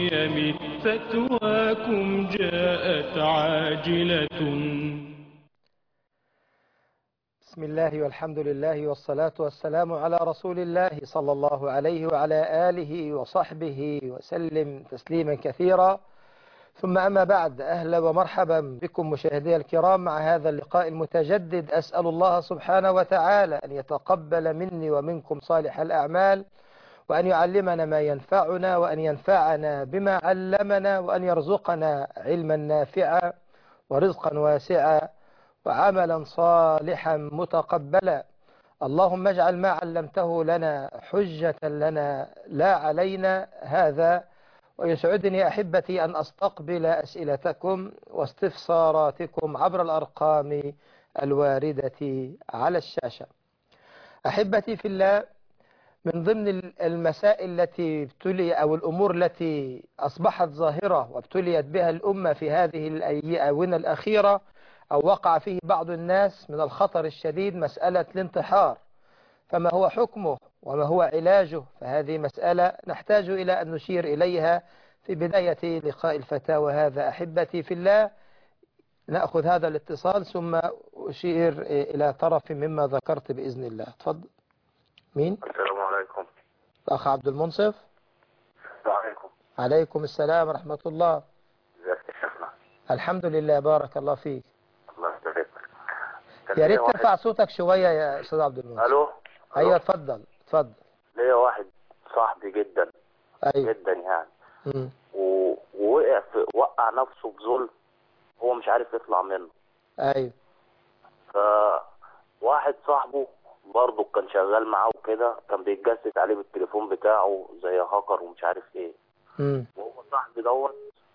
القيم فتواكم جاءت عاجلة بسم الله والحمد لله والصلاة والسلام على رسول الله صلى الله عليه وعلى آله وصحبه وسلم تسليما كثيرا ثم أما بعد أهلا ومرحبا بكم مشاهدي الكرام مع هذا اللقاء المتجدد أسأل الله سبحانه وتعالى أن يتقبل مني ومنكم صالح الأعمال وأن يعلمنا ما ينفعنا وأن ينفعنا بما علمنا وأن يرزقنا علما نافعا ورزقا واسعا وعملا صالحا متقبلا اللهم اجعل ما علمته لنا حجة لنا لا علينا هذا ويسعدني أحبتي أن أستقبل أسئلتكم واستفساراتكم عبر الأرقام الواردة على الشاشة أحبتي في الله من ضمن المسائل التي ابتلي أو الأمور التي أصبحت ظاهرة وابتليت بها الأمة في هذه الآونة الأخيرة أو وقع فيه بعض الناس من الخطر الشديد مسألة الانتحار فما هو حكمه وما هو علاجه فهذه مسألة نحتاج إلى أن نشير إليها في بداية لقاء الفتاوى هذا أحبتي في الله نأخذ هذا الاتصال ثم أشير إلى طرف مما ذكرت بإذن الله تفضل مين؟ السلام عليكم الأخ عبد المنصف السلام عليكم عليكم السلام ورحمة الله ازيك يا شيخنا الحمد لله بارك الله فيك الله يبارك لك كان يا ريت ليا واحد- ترفع صوتك شوية يا أستاذ عبد المنصف الو أيوة ألو؟ اتفضل اتفضل ليا واحد صاحبي جدا أيوة جدا يعني مم. و- ووقع في وقع نفسه في ظلم هو مش عارف يطلع منه أيوة فواحد صاحبه برضه كان شغال معاه وكده كان بيتجسس عليه بالتليفون بتاعه زي هاكر ومش عارف ايه مم. وهو صاحبي دوت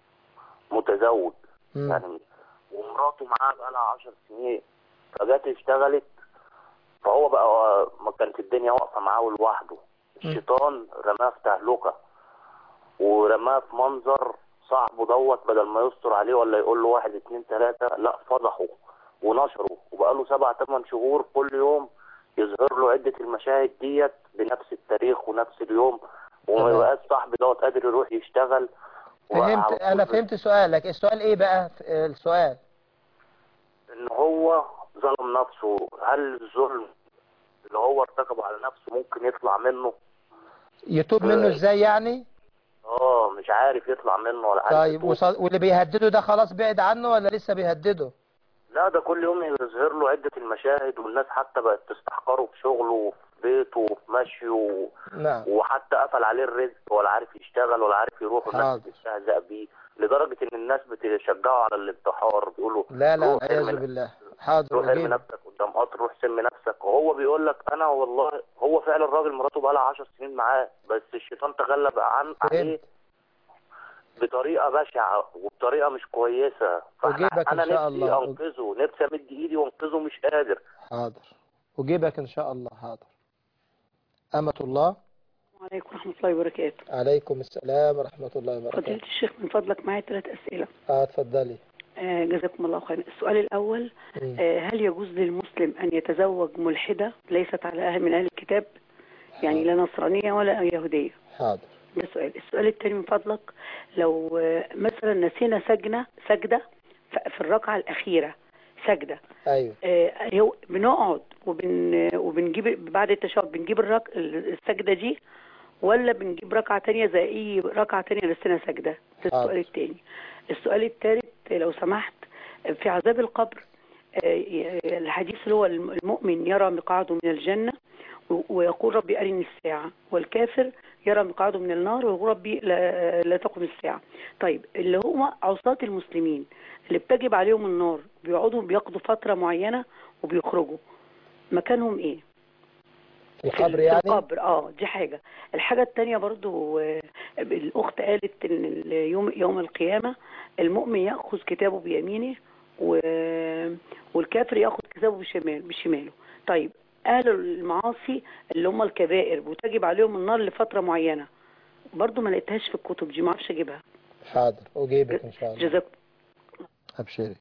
متزوج مم. يعني ومراته معاه بقالها عشر سنين فجت اشتغلت فهو بقى ما كانت الدنيا واقفة معاه لوحده الشيطان رماه في تهلكة ورماه في منظر صاحبه دوت بدل ما يستر عليه ولا يقول له واحد اتنين تلاتة لا فضحه ونشره وبقاله سبع تمن شهور كل يوم يظهر له عدة المشاهد ديت بنفس التاريخ ونفس اليوم وما تمام. يبقاش صاحبي دوت قادر يروح يشتغل فهمت وعلى أنا طول فهمت سؤالك السؤال إيه بقى السؤال ان هو ظلم نفسه هل الظلم اللي هو ارتكبه على نفسه ممكن يطلع منه يتوب منه إزاي يعني اه مش عارف يطلع منه ولا عارف طيب يتوب. وصل... واللي بيهدده ده خلاص بعد عنه ولا لسه بيهدده لا ده كل يوم يظهر له عدة المشاهد والناس حتى بقت تستحقره في شغله وفي بيته وفي مشيه و... نعم وحتى قفل عليه الرزق ولا عارف يشتغل ولا عارف يروح والناس حاضر. بتستهزأ بيه لدرجة ان الناس بتشجعه على الانتحار بيقولوا لا لا روح ارمي والعياذ بالله حاضر روح ارمي أجيب نفسك قدام قطر روح سم نفسك وهو بيقول لك انا والله هو فعلا الراجل مراته بقى لها 10 سنين معاه بس الشيطان تغلب عن عليه بطريقه بشعه وبطريقه مش كويسه فاحنا أجيبك إن انا شاء نفسي الله. انقذه نفسي امد ايدي وانقذه مش قادر حاضر أجيبك إن شاء الله حاضر أمة الله وعليكم ورحمة الله وبركاته عليكم السلام ورحمة الله فضيلة وبركاته الشيخ من فضلك معايا ثلاث أسئلة اه اتفضلي آه جزاكم الله خيرا السؤال الأول مم. آه هل يجوز للمسلم أن يتزوج ملحدة ليست على أهل من أهل الكتاب يعني لا نصرانية ولا يهودية حاضر ده سؤال السؤال الثاني من فضلك لو آه مثلا نسينا سجنة سجدة ف- في الركعة الأخيرة سجدة ايوه آه، هو بنقعد وبن وبنجيب بعد التشهد بنجيب الرك... السجدة دي ولا بنجيب ركعة تانية زي أي ركعة تانية نسينا سجدة ده حاضر. السؤال التاني السؤال التالت لو سمحت في عذاب القبر آه، الحديث اللي هو المؤمن يرى مقعده من الجنة و- ويقول ربي أرني الساعة والكافر يرى مقعده من النار ويقول ربي لا, لا تقم الساعة طيب اللي هم عصاة المسلمين اللي بتجب عليهم النار بيقعدوا بياخدوا فترة معينة وبيخرجوا مكانهم ايه في القبر في يعني القبر اه دي حاجة الحاجة التانية برضو آه، الأخت قالت إن ال- يوم يوم القيامة المؤمن يأخذ كتابه بيمينه و... والكافر يأخذ كتابه بشمال بشماله طيب أهل المعاصي اللي هم الكبائر بتجب عليهم النار لفترة معينة برضو ما لقيتهاش في الكتب دي ما اعرفش اجيبها حاضر أجيبك إن شاء الله جزاك أبشري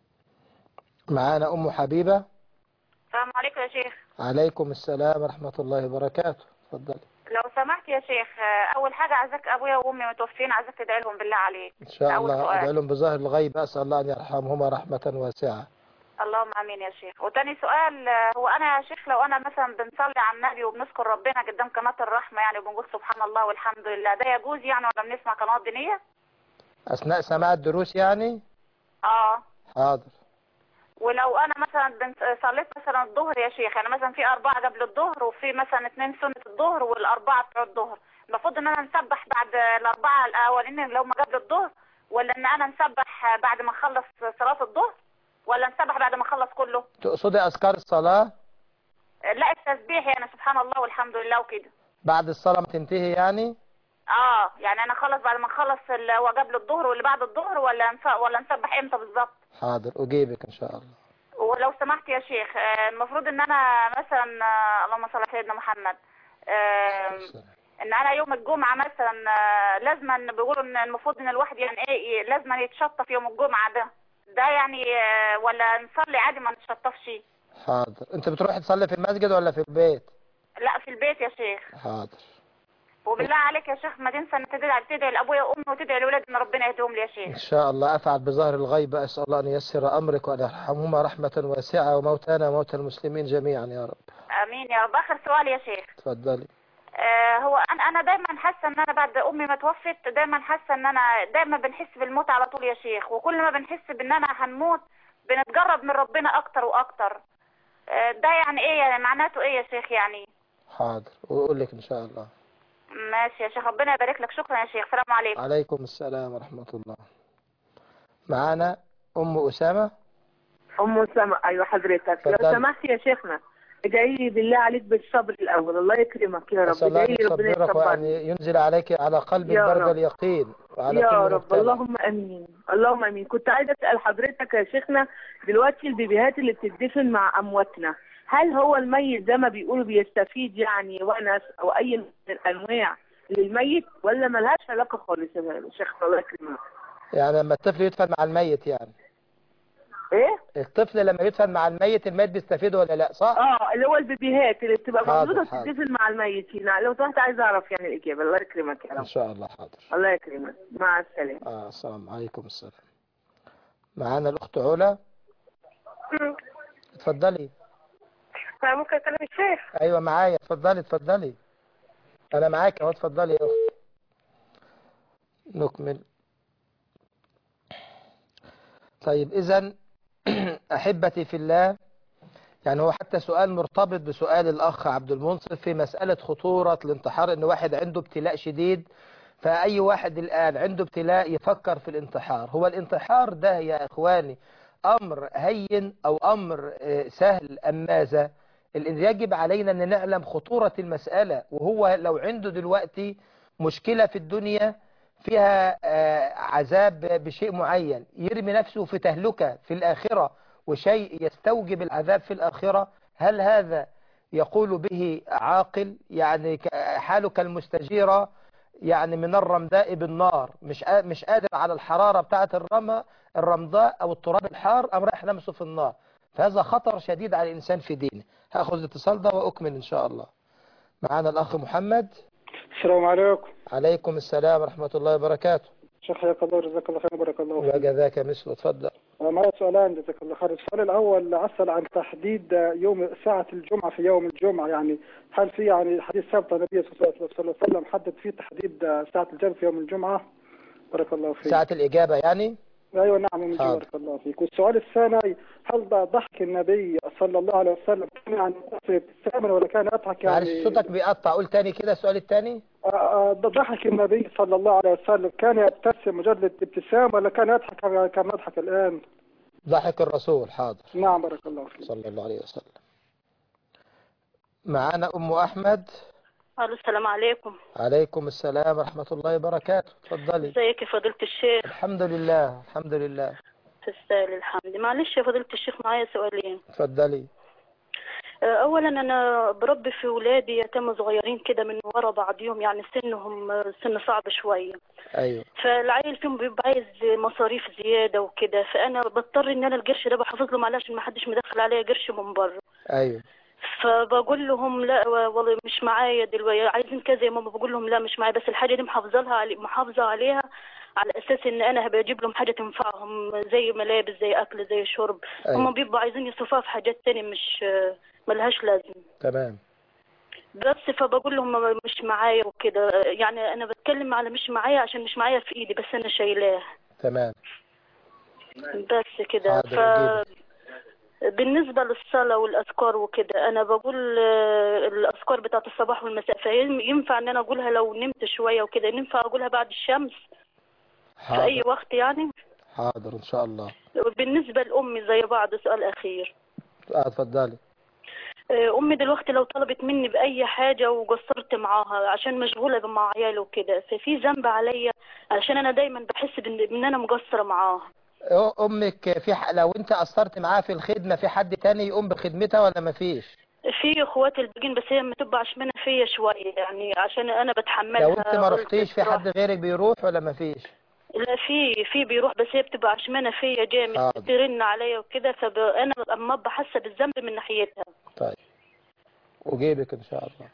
معانا أم حبيبة السلام عليكم يا شيخ عليكم السلام ورحمة الله وبركاته اتفضلي لو سمحت يا شيخ آه، اول حاجه عايزك ابويا وامي متوفين عايزك تدعي لهم بالله عليك إن شاء أول الله سؤال. أدعو لهم بظاهر الغيب أسأل الله أن يرحمهما رحمة واسعة اللهم امين يا شيخ وتاني سؤال آه، هو انا يا شيخ لو انا مثلا بنصلي على النبي وبنذكر ربنا قدام قناه الرحمه يعني وبنقول سبحان الله والحمد لله ده يجوز يعني ولا بنسمع قنوات دينيه أثناء سماع الدروس يعني اه حاضر ولو انا مثلا بن- صليت مثلا الظهر يا شيخ يعني مثلا في اربعه قبل الظهر وفي مثلا اثنين سنه الظهر والاربعه بتوع الظهر المفروض ان انا نسبح بعد الاربعه الاولين اللي هم قبل الظهر ولا ان انا نسبح بعد ما نخلص صلاه الظهر ولا نسبح بعد ما نخلص كله تقصدي أذكار الصلاة لا التسبيح يعني سبحان الله والحمد لله وكده بعد الصلاة ما تنتهي يعني اه يعني انا اخلص بعد ما نخلص اللي هو قبل الظهر واللي بعد الظهر ولا نس- ولا نسبح امتى بالظبط حاضر أجيبك إن شاء الله ولو سمحت يا شيخ آه، المفروض ان انا مثلا آه، اللهم صل على سيدنا محمد آه، ان انا يوم الجمعه مثلا آه، لازما بيقولوا ان المفروض ان الواحد يعني ايه لازما يتشطف يوم الجمعه ده ده يعني آه، ولا نصلي عادي ما نتشطفش حاضر أنت بتروحي تصلي في المسجد ولا في البيت لا في البيت يا شيخ حاضر وبالله عليك يا شيخ ما تنسى ان تدعي تدعي لابويا وامي وتدعي لاولاد ان ربنا يهديهم لي يا إن شيخ شاء الله أفعل بظاهر الغيب أسأل الله أن ييسر أمرك وأن يرحمهما رحمة واسعة وموتانا وموتى المسلمين جميعا يا رب امين يا رب اخر سؤال يا شيخ تفضلي آه، هو انا انا دايما حاسه ان انا بعد امي ما توفت دايما حاسه ان انا دايما بنحس بالموت على طول يا شيخ وكل ما بنحس باننا هنموت بنتقرب من ربنا اكتر واكتر آه، ده يعني ايه يعني معناته ايه يا شيخ يعني حاضر وأقول لك إن شاء الله ماشي يا شيخ ربنا يبارك لك شكرا يا شيخ سلام عليكم عليكم السلام ورحمة الله معانا أم أسامة ام سما ايوه حضرتك لو اتفضلي. سمحت يا شيخنا ادعي لي بالله عليك بالصبر الاول الله يكرمك يا رب أسأل الله ادعي أن لي ربنا يصبرك وأن يصبرني ينزل عليك على قلبك يا برد رب. اليقين وعلى يا كل رب مبتلى اللهم امين اللهم امين كنت عايزه اسال حضرتك يا شيخنا دلوقتي البيبيهات اللي بتدفن مع امواتنا هل هو الميت زي ما بيقولوا بيستفيد يعني ونس او اي من الانواع للميت ولا ملهاش علاقه خالص يا شيخ الله يكرمك يعني لما الطفل يدفن مع الميت يعني ايه الطفل لما يدفن مع الميت الميت بيستفيد ولا لا صح؟ اه اللي هو البيبيهات اللي بتبقى حاضر، موجوده حاضر. بتدفن مع الميتين لو سمحت عايزه اعرف يعني الاجابه الله يكرمك يا إن رب شاء الله حاضر الله يكرمك مع السلامه آه السلام عليكم السلام معانا الأخت علا اتفضلي ممكن اكلم الشيخ أيوة معايا اتفضلي اتفضلي أنا معاك أهو اتفضلي يا أخت نكمل طيب إذا أحبتي في الله يعني هو حتى سؤال مرتبط بسؤال الأخ عبد المنصف في مسألة خطورة الانتحار إن واحد عنده ابتلاء شديد فأي واحد الآن عنده ابتلاء يفكر في الانتحار هو الانتحار ده يا إخواني أمر هين أو أمر آه، سهل أم ماذا ال- يجب علينا أن نعلم خطورة المسألة وهو لو عنده دلوقتي مشكلة في الدنيا فيها آه، عذاب بشيء معين يرمي نفسه في تهلكة في الآخرة وشيء يستوجب العذاب في الآخرة هل هذا يقول به عاقل يعني ك- حاله كالمستجيرة يعني من الرمداء بالنار مش قا- مش قادر على الحرارة بتاعة الرمى الرمضاء أو التراب الحار أم رايح لمسه في النار فهذا خطر شديد على الإنسان في دينه هأخذ الاتصال ده وأكمل إن شاء الله معنا الأخ محمد السلام عليكم عليكم السلام ورحمة الله وبركاته شيخ حياك الله جزاك الله خير وبارك الله فيك وجزاك مثله اتفضل أنا معي سؤالان جزاك الله خير السؤال الأول أسأل عن تحديد يوم ساعة الجمعة في يوم الجمعة يعني هل في يعني حديث ثابت عن النبي صلى الله عليه وسلم حدد فيه تحديد ساعة الجمعة في يوم الجمعة بارك الله فيك ساعة الإجابة يعني أيوة نعم من حاضر. بارك الله فيك والسؤال الثاني هل ضحك النبي صلى الله عليه وسلم كان يعني ابتساما ولا كان يضحك يعني معلش صوتك بيقطع قول تاني كده السؤال التاني آه، آه، ضحك النبي صلى الله عليه وسلم كان يبتسم مجرد ابتسام ولا كان يضحك كما كما يضحك الآن ضحك الرسول حاضر نعم بارك الله فيك صلى الله عليه وسلم معانا أم أحمد الو السلام عليكم عليكم السلام ورحمة الله وبركاته اتفضلي ازيك يا فضيلة الشيخ الحمد لله الحمد لله تستاهل الحمد معلش يا فضيلة الشيخ معايا سؤالين اتفضلي آه، اولا انا بربي في ولادي يتم صغيرين كده من ورا بعضيهم يعني سنهم آه، سن صعب شوية أيوه فالعيل فيهم بيبقى عايز مصاريف زيادة وكده فانا بضطر ان انا القرش ده بحافظ له معلش عشان ما حدش مدخل عليا قرش من بره أيوه فبقول لهم لا والله مش معايا دلوقتي عايزين كذا يا ماما بقول لهم لا مش معايا بس الحاجة دي محافظة لها علي محافظة عليها على اساس ان انا هبقى اجيب لهم حاجة تنفعهم زي ملابس زي اكل زي شرب أيوة. هم بيبقوا عايزين يصرفوها في حاجات تانية مش ملهاش لازمة تمام بس فبقول لهم مش معايا وكده يعني انا بتكلم على مش معايا عشان مش معايا في ايدي بس انا شايلاه تمام بس كده ف حاضر، بالنسبة للصلاة والأذكار وكده أنا بقول آه، الأذكار بتاعت الصباح والمساء فينفع إن أنا أقولها لو نمت شوية وكده ينفع أقولها بعد الشمس في أي حاضر وقت يعني حاضر إن شاء الله بالنسبة لأمي زي بعض سؤال أخير آه، اتفضلي آه، أمي دلوقتي لو طلبت مني بأي حاجة وقصرت معاها عشان مشغولة مع عيالي وكده ففي ذنب عليا عشان أنا دايما بحس بإن بإن أنا مقصرة معاها أو- امك في ح... لو انت قصرت معاها في الخدمة في حد تاني يقوم بخدمتها ولا مفيش في اخواتي الباقيين بس هي لما تبقى عشمانة فيا شوية يعني عشان انا بتحملها لو انت ما غلطة رحتيش في راح. حد غيرك بيروح ولا مفيش لا في في بيروح بس هي بتبقى عشمانة فيا جامد حاضر. ترن عليا وكده فانا اما ابقى حاسة بالذنب من ناحيتها طيب وجيبك ان شاء الله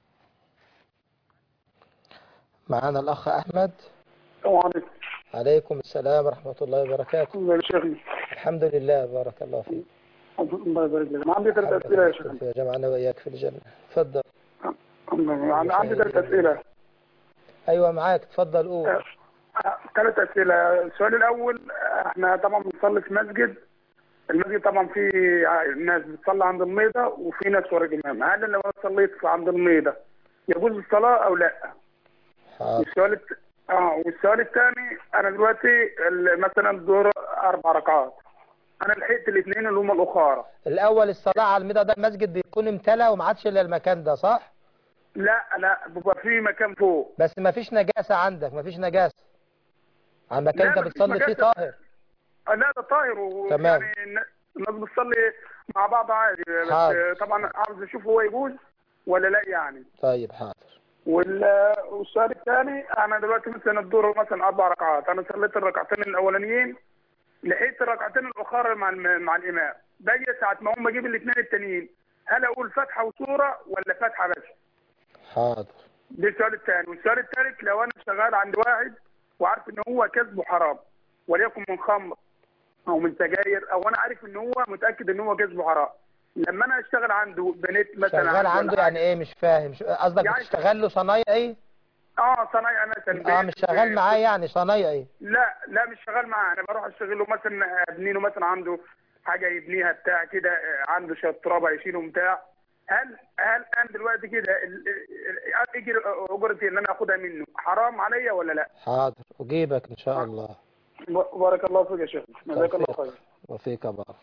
معانا الاخ احمد السلام عليكم عليكم السلام ورحمة الله وبركاته الله يا شيخنا الحمد لله بارك الله فيك الله يبارك لك انا عندي ثلاث اسئله يا شيخنا يا جماعة وإياك في الجنة تفضل انا عندي ثلاث اسئله أيوة معاك تفضل قول ثلاث اسئله السؤال الاول احنا طبعا بنصلي في مسجد المسجد طبعا فيه ناس بتصلي عند الميضه وفي ناس ورا الامام هل لو انا صليت عند الميضه يجوز الصلاه او لا؟ حاضر والسؤال الت... اه والسؤال الثاني انا دلوقتي ال- مثلا الظهر اربع ركعات انا لحقت الاثنين اللي هم الاخاره الأول الصلاة على الميضة ده المسجد بيكون امتلأ وما عادش إلا المكان ده صح؟ لا لا بيبقى في مكان فوق بس ما فيش نجاسة عندك ما فيش نجاسة على المكان لا، أنت مفيش بتصلي فيه نجاسة. طاهر آه، لا ده طاهر و- تمام. يعني الن- الناس بتصلي مع بعض عادي بس حاضر. طبعا عاوز اشوف هو يجوز ولا لا يعني طيب حاضر وال- والسؤال الثاني انا دلوقتي مثلا الدور مثلا اربع ركعات انا صليت الركعتين الاولانيين لقيت الركعتين الاخرى مع الم- مع الامام باجي ساعه ما هم اجيب الاثنين التانيين هل اقول فاتحه وسوره ولا فاتحه بس؟ حاضر ده السؤال الثاني والسؤال الثالث لو انا شغال عند واحد وعارف ان هو كسبه حرام وليكن من خمر او من سجاير او انا عارف ان هو متاكد ان هو كسبه حرام لما انا اشتغل عنده بنيت مثلا شغال ولا عنده حاجة. يعني إيه مش فاهم ش- قصدك يعني- بتشتغل له صنايعي؟ اه صنايعي مثلا اه مش شغال معاه يعني صنايعي لا لا مش شغال معاه انا بروح اشتغل له مثلا ابني له مثلا عنده حاجه يبنيها بتاع كده آه، عنده شويه تراب هيشيله بتاع هل هل انا دلوقتي كده ال- ال- اجي اجرتي ان انا اخدها منه حرام عليا ولا لا؟ حاضر أجيبك إن شاء الله ب- بارك الله فيك يا شيخ جزاك الله توفيق. خير وفيك بارك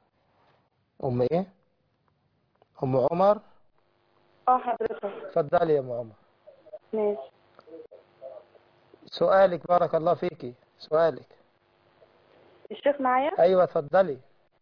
أم إيه؟ أم عمر اه حضرتك اتفضلي يا أم عمر ماشي سؤالك بارك الله فيكي سؤالك الشيخ معايا أيوة اتفضلي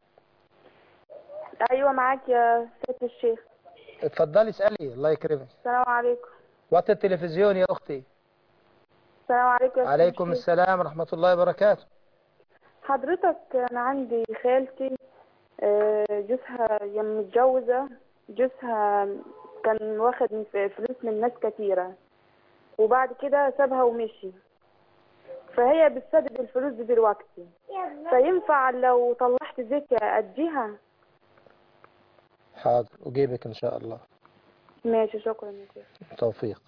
ايوه معاك يا سيادة الشيخ اتفضلي اسألي الله يكرمك السلام عليكم وطي التلفزيون يا أختي السلام عليكم يا سيادة عليكم الشيخ. السلام ورحمة الله وبركاته حضرتك انا عندي خالتي آه، جوزها يوم متجوزة جوزها كان واخد من- فلوس من ناس كتيرة وبعد كده سابها ومشي فهي بتسدد الفلوس دي دلوقتي فينفع لو طلعت زكاة اديها حاضر أجيبك إن شاء الله ماشي شكرا يا شيخ توفيق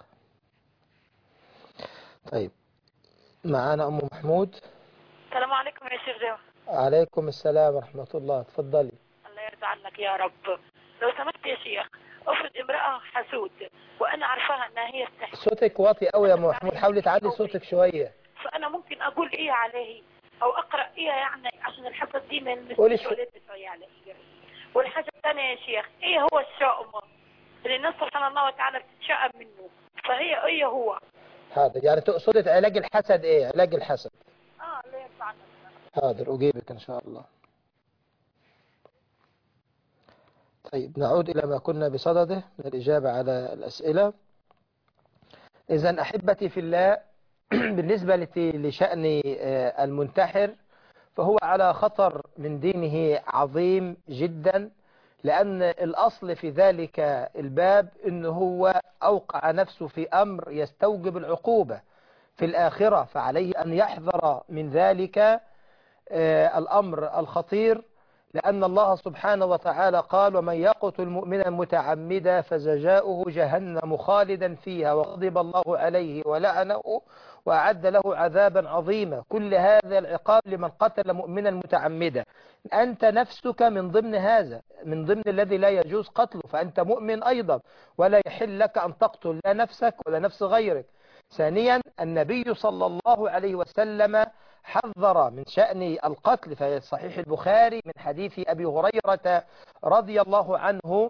طيب معانا أم محمود السلام عليكم يا شيخ جمال عليكم السلام ورحمة الله تفضلي الله يرضى عنك يا رب لو سمحت يا شيخ افرض امرأة حسود وانا عارفاها انها هي السحر صوتك واطي قوي يا أم محمود حاولي تعلي صوتك شوية فانا ممكن اقول ايه عليه او اقرا ايه يعني عشان الحفظ دي ما قولي يلمسنيش شو- ولا تدفعي عليه والحاجة الثانية يا شيخ ايه هو الشؤم اللي الناس سبحان الله وتعالى بتتشائم منه فهي ايه هو حاضر يعني تقصدي علاج الحسد إيه علاج الحسد اه الله يرضى عنك حاضر أجيبك إن شاء الله طيب نعود إلى ما كنا بصدده من الإجابة على الأسئلة إذا أحبتي في الله بالنسبة لت- لشأن آه، المنتحر فهو على خطر من دينه عظيم جدا لأن الأصل في ذلك الباب إن هو أوقع نفسه في أمر يستوجب العقوبة في الآخرة فعليه أن يحذر من ذلك آه، الأمر الخطير لأن الله سبحانه وتعالى قال ومن يقتل مؤمنا متعمدا فجزاؤه جهنم خالدا فيها وغضب الله عليه ولعنه وأعد له عذابا عظيما كل هذا العقاب لمن قتل مؤمنا متعمدا أنت نفسك من ضمن هذا من ضمن الذي لا يجوز قتله فأنت مؤمن أيضا ولا يحل لك أن تقتل لا نفسك ولا نفس غيرك ثانيا النبي صلى الله عليه وسلم حذر من شأن القتل في صحيح البخاري من حديث أبي هريرة رضي الله عنه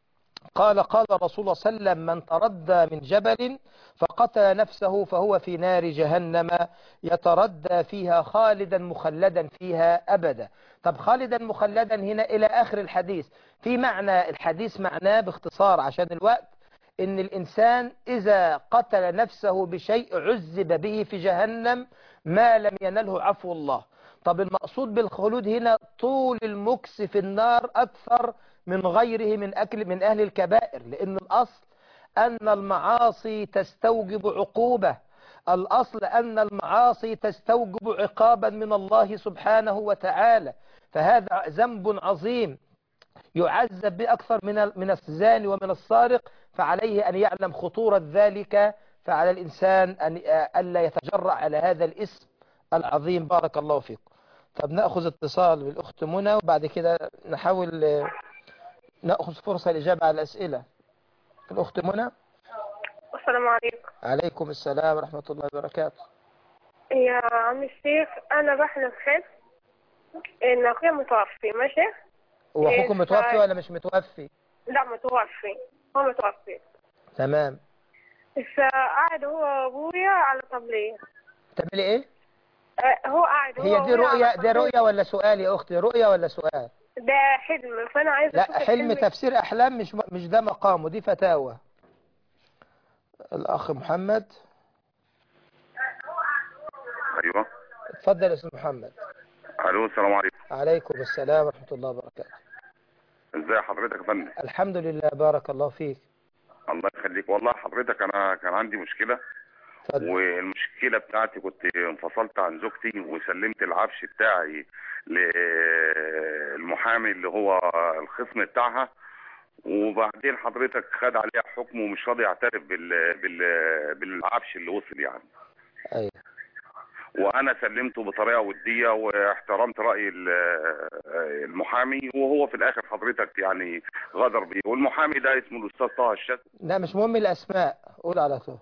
قال قال رسول الله صلى الله عليه وسلم من تردى من جبل فقتل نفسه فهو في نار جهنم يتردى فيها خالدا مخلدا فيها أبدا طب خالدا مخلدا هنا إلى آخر الحديث في معنى الحديث معناه باختصار عشان الوقت إن الإنسان إذا قتل نفسه بشيء عذب به في جهنم ما لم ينله عفو الله طب المقصود بالخلود هنا طول المكس في النار أكثر من غيره من أكل من أهل الكبائر لأن الأصل أن المعاصي تستوجب عقوبة الأصل أن المعاصي تستوجب عقابا من الله سبحانه وتعالى فهذا ذنب عظيم يعذب به أكثر من من الزاني ومن السارق فعليه أن يعلم خطورة ذلك فعلى الإنسان أن ألا يتجرأ على هذا الاسم العظيم بارك الله فيكم طب نأخذ اتصال بالأخت منى وبعد كده نحاول آه، نأخذ فرصة الإجابة على الأسئلة الأخت منى السلام عليكم عليكم السلام ورحمة الله وبركاته يا عم الشيخ انا بحلم خير ان اخويا متوفي ماشي هو إيه، أخوكم ف- متوفي ولا مش متوفي لا متوفي هو متوفي تمام فقعد هو وابويا على طبلية تعملي إيه آه، هو قاعد هو هي دي وأبويا رؤية على دي طبلية. رؤية ولا سؤال يا أختي رؤية ولا سؤال ده حلم فانا عايزه لا أشوف حلم الحلم تفسير أحلام مش مش ده مقامه دي فتاوى الأخ محمد ايوه اتفضل يا أستاذ محمد الو السلام عليكم عليكم السلام ورحمة الله وبركاته ازي حضرتك يا فندم الحمد لله بارك الله فيك الله يخليك والله حضرتك انا كان عندي مشكله والمشكله بتاعتي كنت انفصلت عن زوجتي وسلمت العفش بتاعي للمحامي اللي هو الخصم بتاعها وبعدين حضرتك خد عليها حكم ومش راضي يعترف بال... بال... بالعفش اللي وصل يعني أيوة. وانا سلمته بطريقه وديه واحترمت راي ال- المحامي وهو في الاخر حضرتك يعني غدر بيه والمحامي ده اسمه الاستاذ طه الشاذ لا مش مهم الأسماء قول على طول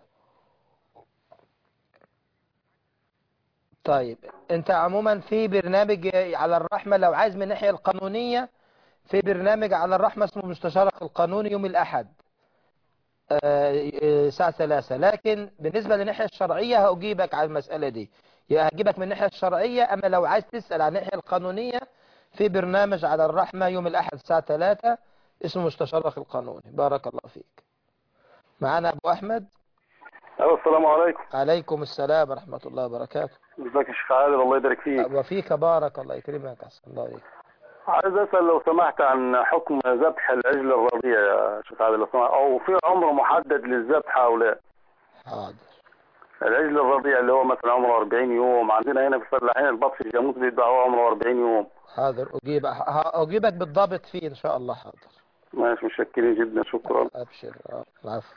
طيب انت عموما في برنامج على الرحمة لو عايز من الناحية القانونية في برنامج على الرحمة اسمه مستشارك القانوني يوم الأحد آه، آه، الساعة ثلاثة لكن بالنسبة للناحية الشرعية هأجيبك على المسألة دي يبقى هجيبك من الناحية الشرعية أما لو عايز تسأل عن الناحية القانونية في برنامج على الرحمة يوم الأحد الساعة ثلاثة اسمه مستشارك القانوني بارك الله فيك معانا أبو أحمد أيوة السلام عليكم عليكم السلام ورحمة الله وبركاته ازيك يا شيخ عادل الله يبارك فيك وفيك بارك الله يكرمك أحسن الله عليك عايز اسال لو سمحت عن حكم ذبح العجل الرضيع يا شيخ عادل لو سمحت او في عمر محدد للذبح او لا حاضر العجل الرضيع اللي هو مثلا عمره 40 يوم عندنا هنا في الفلاحين البطش الجاموس بيتباعوه عمره 40 يوم حاضر أجيب ه- أجيبك بالضبط فيه إن شاء الله حاضر ماشي متشكرين جدا شكرا أبشر آه، العفو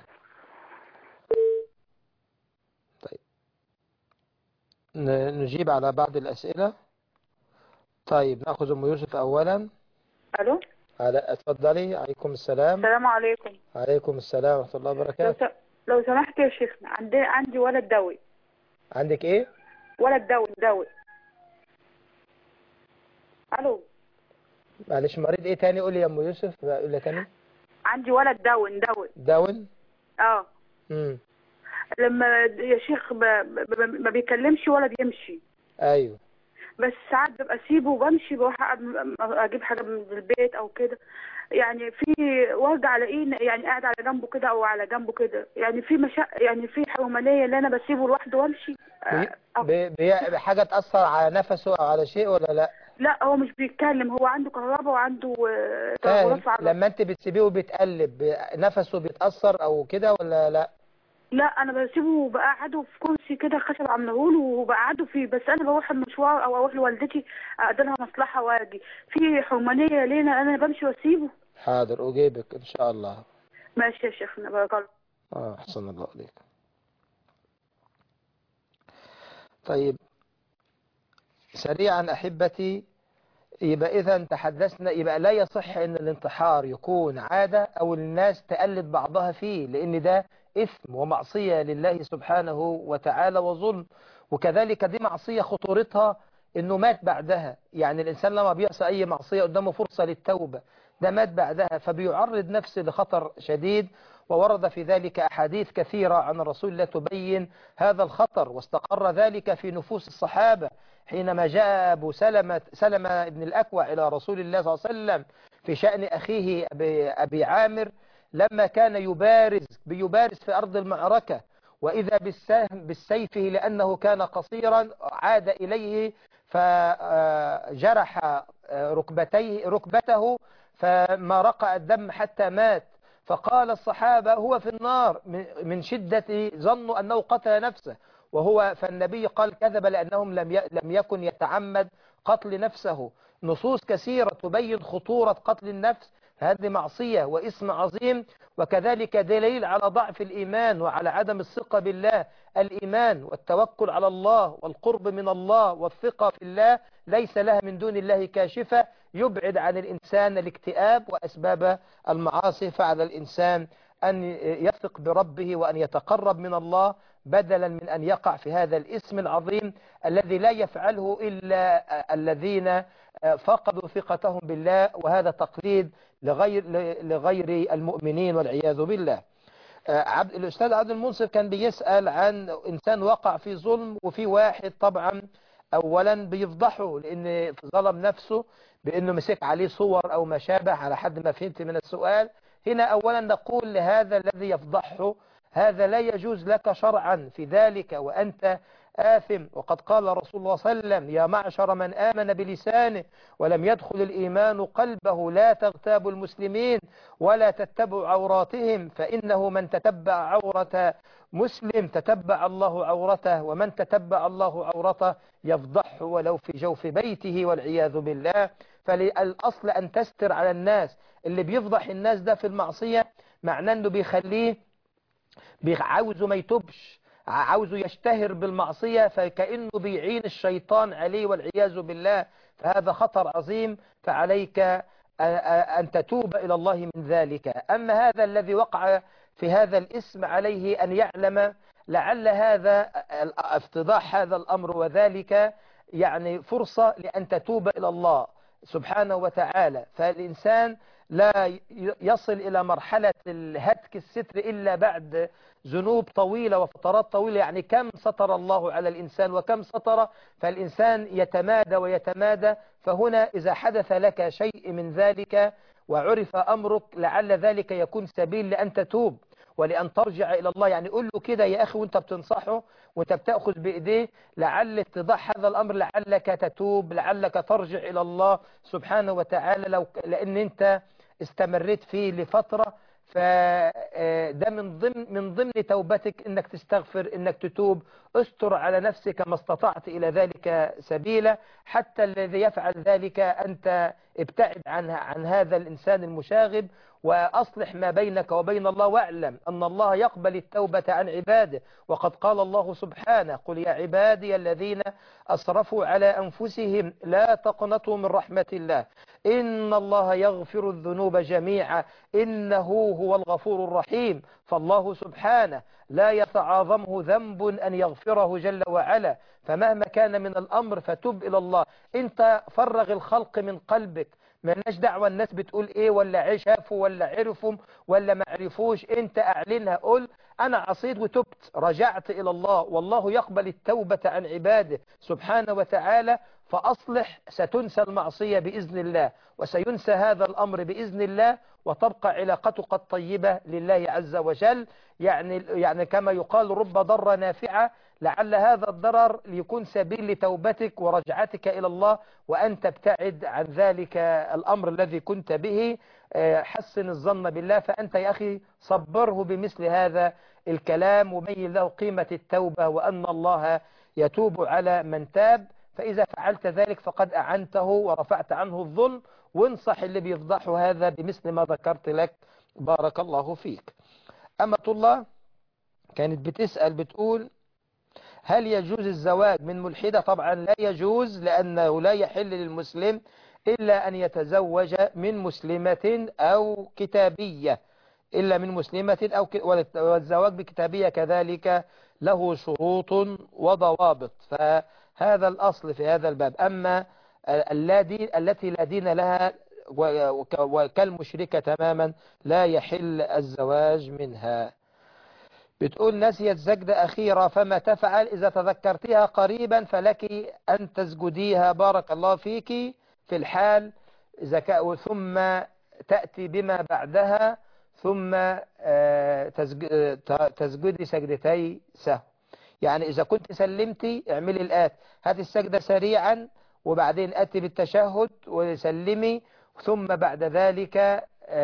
طيب ن- نجيب على بعض الأسئلة طيب نأخذ أم يوسف أولا الو على اتفضلي عليكم السلام السلام عليكم عليكم السلام ورحمة الله لو, وبركاته س... لو سمحت يا شيخنا عندي عندي ولد دوي عندك إيه ولد دوي دوي الو معلش مريض إيه تاني قولي يا أم يوسف قولي تاني عندي ولد داون داون داون اه امم لما يا شيخ ب... ب... ب... ما بيكلمش ولا بيمشي أيوه بس ساعات ببقى اسيبه وبمشي بروح أقعد- اجيب حاجه من البيت او كده يعني في وجع الاقيه يعني قاعد على جنبه كده او على جنبه كده يعني في مشا يعني في حرمانيه اللي انا بسيبه لوحده وامشي بي... بي... بي... حاجة تأثر على نفسه أو على شيء ولا لا لا هو مش بيتكلم هو عنده كهرباء وعنده آه، فاهم تغيرات في عضلات لما انت بتسيبيه وبيتقلب ب- نفسه بيتأثر او كده ولا لا لا انا بسيبه بقعده في كرسي كده خشب عاملهوله وبقعده فيه بس انا بروح المشوار او اروح لوالدتي اقضي لها مصلحه واجي في حرمانيه لينا انا بمشي واسيبه حاضر اجيبك ان شاء الله ماشي يا شيخنا بارك الله اه احسن الله عليك طيب سريعا احبتي يبقى اذا تحدثنا يبقى لا يصح ان الانتحار يكون عادة او الناس تقلد بعضها فيه لان ده اثم ومعصية لله سبحانه وتعالى وظلم وكذلك دي معصية خطورتها انه مات بعدها يعني الانسان لما بيعصى اي معصية قدامه فرصة للتوبة ده مات بعدها فبيعرض نفسه لخطر شديد وورد في ذلك أحاديث كثيرة عن الرسول لا تبين هذا الخطر واستقر ذلك في نفوس الصحابة حينما جاء أبو سلمة, سلمة بن الأكوع إلى رسول الله صلى الله عليه وسلم في شأن أخيه أبي, أبي عامر لما كان يبارز بيبارز في أرض المعركة وإذا بالسهم بالسيفه لأنه كان قصيرا عاد إليه فجرح ركبتيه ركبته فما رقع الدم حتى مات فقال الصحابة هو في النار من شدة ظنوا أنه قتل نفسه وهو فالنبي قال كذب لأنهم لم لم يكن يتعمد قتل نفسه نصوص كثيرة تبين خطورة قتل النفس هذه معصية واسم عظيم وكذلك دليل على ضعف الإيمان وعلى عدم الثقة بالله الإيمان والتوكل على الله والقرب من الله والثقة في الله ليس لها من دون الله كاشفة يبعد عن الإنسان الاكتئاب وأسباب المعاصي فعلى الإنسان أن يثق بربه وأن يتقرب من الله بدلا من أن يقع في هذا الاسم العظيم الذي لا يفعله إلا الذين فقدوا ثقتهم بالله وهذا تقليد لغير, لغير المؤمنين والعياذ بالله عبد الأستاذ عبد المنصف كان بيسأل عن إنسان وقع في ظلم وفي واحد طبعا أولا بيفضحه لأن ظلم نفسه بأنه مسك عليه صور أو ما شابه على حد ما فهمت من السؤال هنا أولا نقول لهذا الذي يفضحه هذا لا يجوز لك شرعا في ذلك وأنت آثم وقد قال رسول الله صلى الله عليه وسلم يا معشر من آمن بلسانه ولم يدخل الإيمان قلبه لا تغتابوا المسلمين ولا تتبعوا عوراتهم فإنه من تتبع عورة مسلم تتبع الله عورته ومن تتبع الله عورته يفضحه ولو في جوف بيته والعياذ بالله فالأصل أن تستر على الناس اللي بيفضح الناس ده في المعصية معناه أنه بيخليه عاوزه ما يتوبش عاوزه يشتهر بالمعصية فكأنه بيعين الشيطان عليه والعياذ بالله فهذا خطر عظيم فعليك أن تتوب إلى الله من ذلك أما هذا الذي وقع في هذا الاسم عليه أن يعلم لعل هذا افتضاح هذا الأمر وذلك يعني فرصة لأن تتوب إلى الله سبحانه وتعالى فالإنسان لا يصل إلى مرحلة الهتك الستر إلا بعد ذنوب طويلة وفترات طويلة يعني كم سطر الله على الإنسان وكم سطر فالإنسان يتمادى ويتمادى فهنا إذا حدث لك شيء من ذلك وعرف أمرك لعل ذلك يكون سبيل لأن تتوب ولأن ترجع إلى الله يعني قل له كده يا أخي وانت بتنصحه وانت بتأخذ بإيديه لعل اتضاح هذا الأمر لعلك تتوب لعلك ترجع إلى الله سبحانه وتعالى لو لأن انت استمريت فيه لفترة فده من ضمن من ضمن توبتك انك تستغفر انك تتوب استر على نفسك ما استطعت الى ذلك سبيلا حتى الذي يفعل ذلك انت ابتعد عن عن هذا الانسان المشاغب واصلح ما بينك وبين الله واعلم ان الله يقبل التوبة عن عباده وقد قال الله سبحانه قل يا عبادي الذين اسرفوا على انفسهم لا تقنطوا من رحمة الله إن الله يغفر الذنوب جميعا إنه هو الغفور الرحيم فالله سبحانه لا يتعاظمه ذنب أن يغفره جل وعلا فمهما كان من الأمر فتب إلى الله انت فرغ الخلق من قلبك مالناش دعوة الناس بتقول ايه ولا شافوا ولا عرفوا ولا ما عرفوش انت اعلنها قل انا عصيت وتبت رجعت الى الله والله يقبل التوبة عن عباده سبحانه وتعالى فأصلح ستنسى المعصية بإذن الله وسينسى هذا الأمر بإذن الله وتبقى علاقتك الطيبة لله عز وجل يعني, يعني كما يقال رب ضر نافعة لعل هذا الضرر ليكون سبيل لتوبتك ورجعتك إلى الله وأن تبتعد عن ذلك الأمر الذي كنت به آه، حسن الظن بالله فأنت يا أخي صبره بمثل هذا الكلام وبين له قيمة التوبة وأن الله يتوب على من تاب فإذا فعلت ذلك فقد أعنته ورفعت عنه الظلم وانصح اللي بيفضحه هذا بمثل ما ذكرت لك بارك الله فيك أمة الله كانت بتسأل بتقول هل يجوز الزواج من ملحدة طبعا لا يجوز لأنه لا يحل للمسلم إلا أن يتزوج من مسلمة أو كتابية إلا من مسلمة أو ك... والزواج بكتابية كذلك له شروط وضوابط فهذا الأصل في هذا الباب أما الذي التي لا دين لها وكالمشركة تماما لا يحل الزواج منها بتقول نسيت سجدة أخيرة فما تفعل إذا تذكرتها قريبا فلك أن تسجديها بارك الله فيك في الحال زكاء ثم تأتي بما بعدها ثم تسجدي سجدتي سهو يعني إذا كنت سلمتي اعملي الآت هاتي السجدة سريعا وبعدين أتي بالتشهد وسلمي ثم بعد ذلك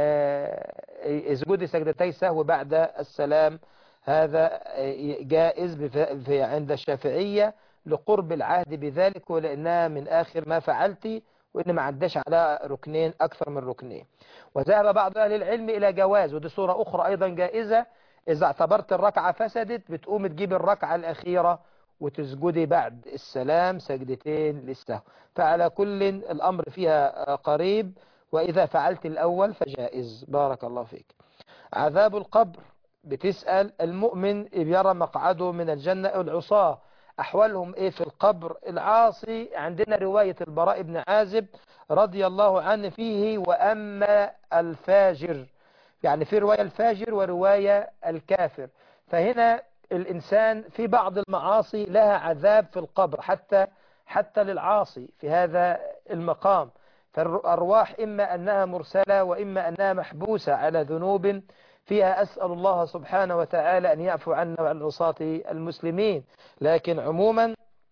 اسجدي سجدتي سهو بعد السلام هذا جائز عند الشافعية لقرب العهد بذلك ولأنها من آخر ما فعلت وإن ما عداش على ركنين أكثر من ركنين وذهب بعض أهل العلم إلى جواز ودي صورة أخرى أيضا جائزة إذا اعتبرت الركعة فسدت بتقوم تجيب الركعة الأخيرة وتسجدي بعد السلام سجدتين للسهو فعلى كل الأمر فيها قريب وإذا فعلت الأول فجائز بارك الله فيك عذاب القبر بتسأل المؤمن بيرى مقعده من الجنة العصاة أحوالهم إيه في القبر العاصي عندنا رواية البراء بن عازب رضي الله عنه فيه وأما الفاجر يعني في رواية الفاجر ورواية الكافر فهنا الإنسان في بعض المعاصي لها عذاب في القبر حتى حتى للعاصي في هذا المقام فالأرواح إما أنها مرسلة وإما أنها محبوسة على ذنوب فيها أسأل الله سبحانه وتعالى أن يعفو عنا وعن عصاة المسلمين لكن عموما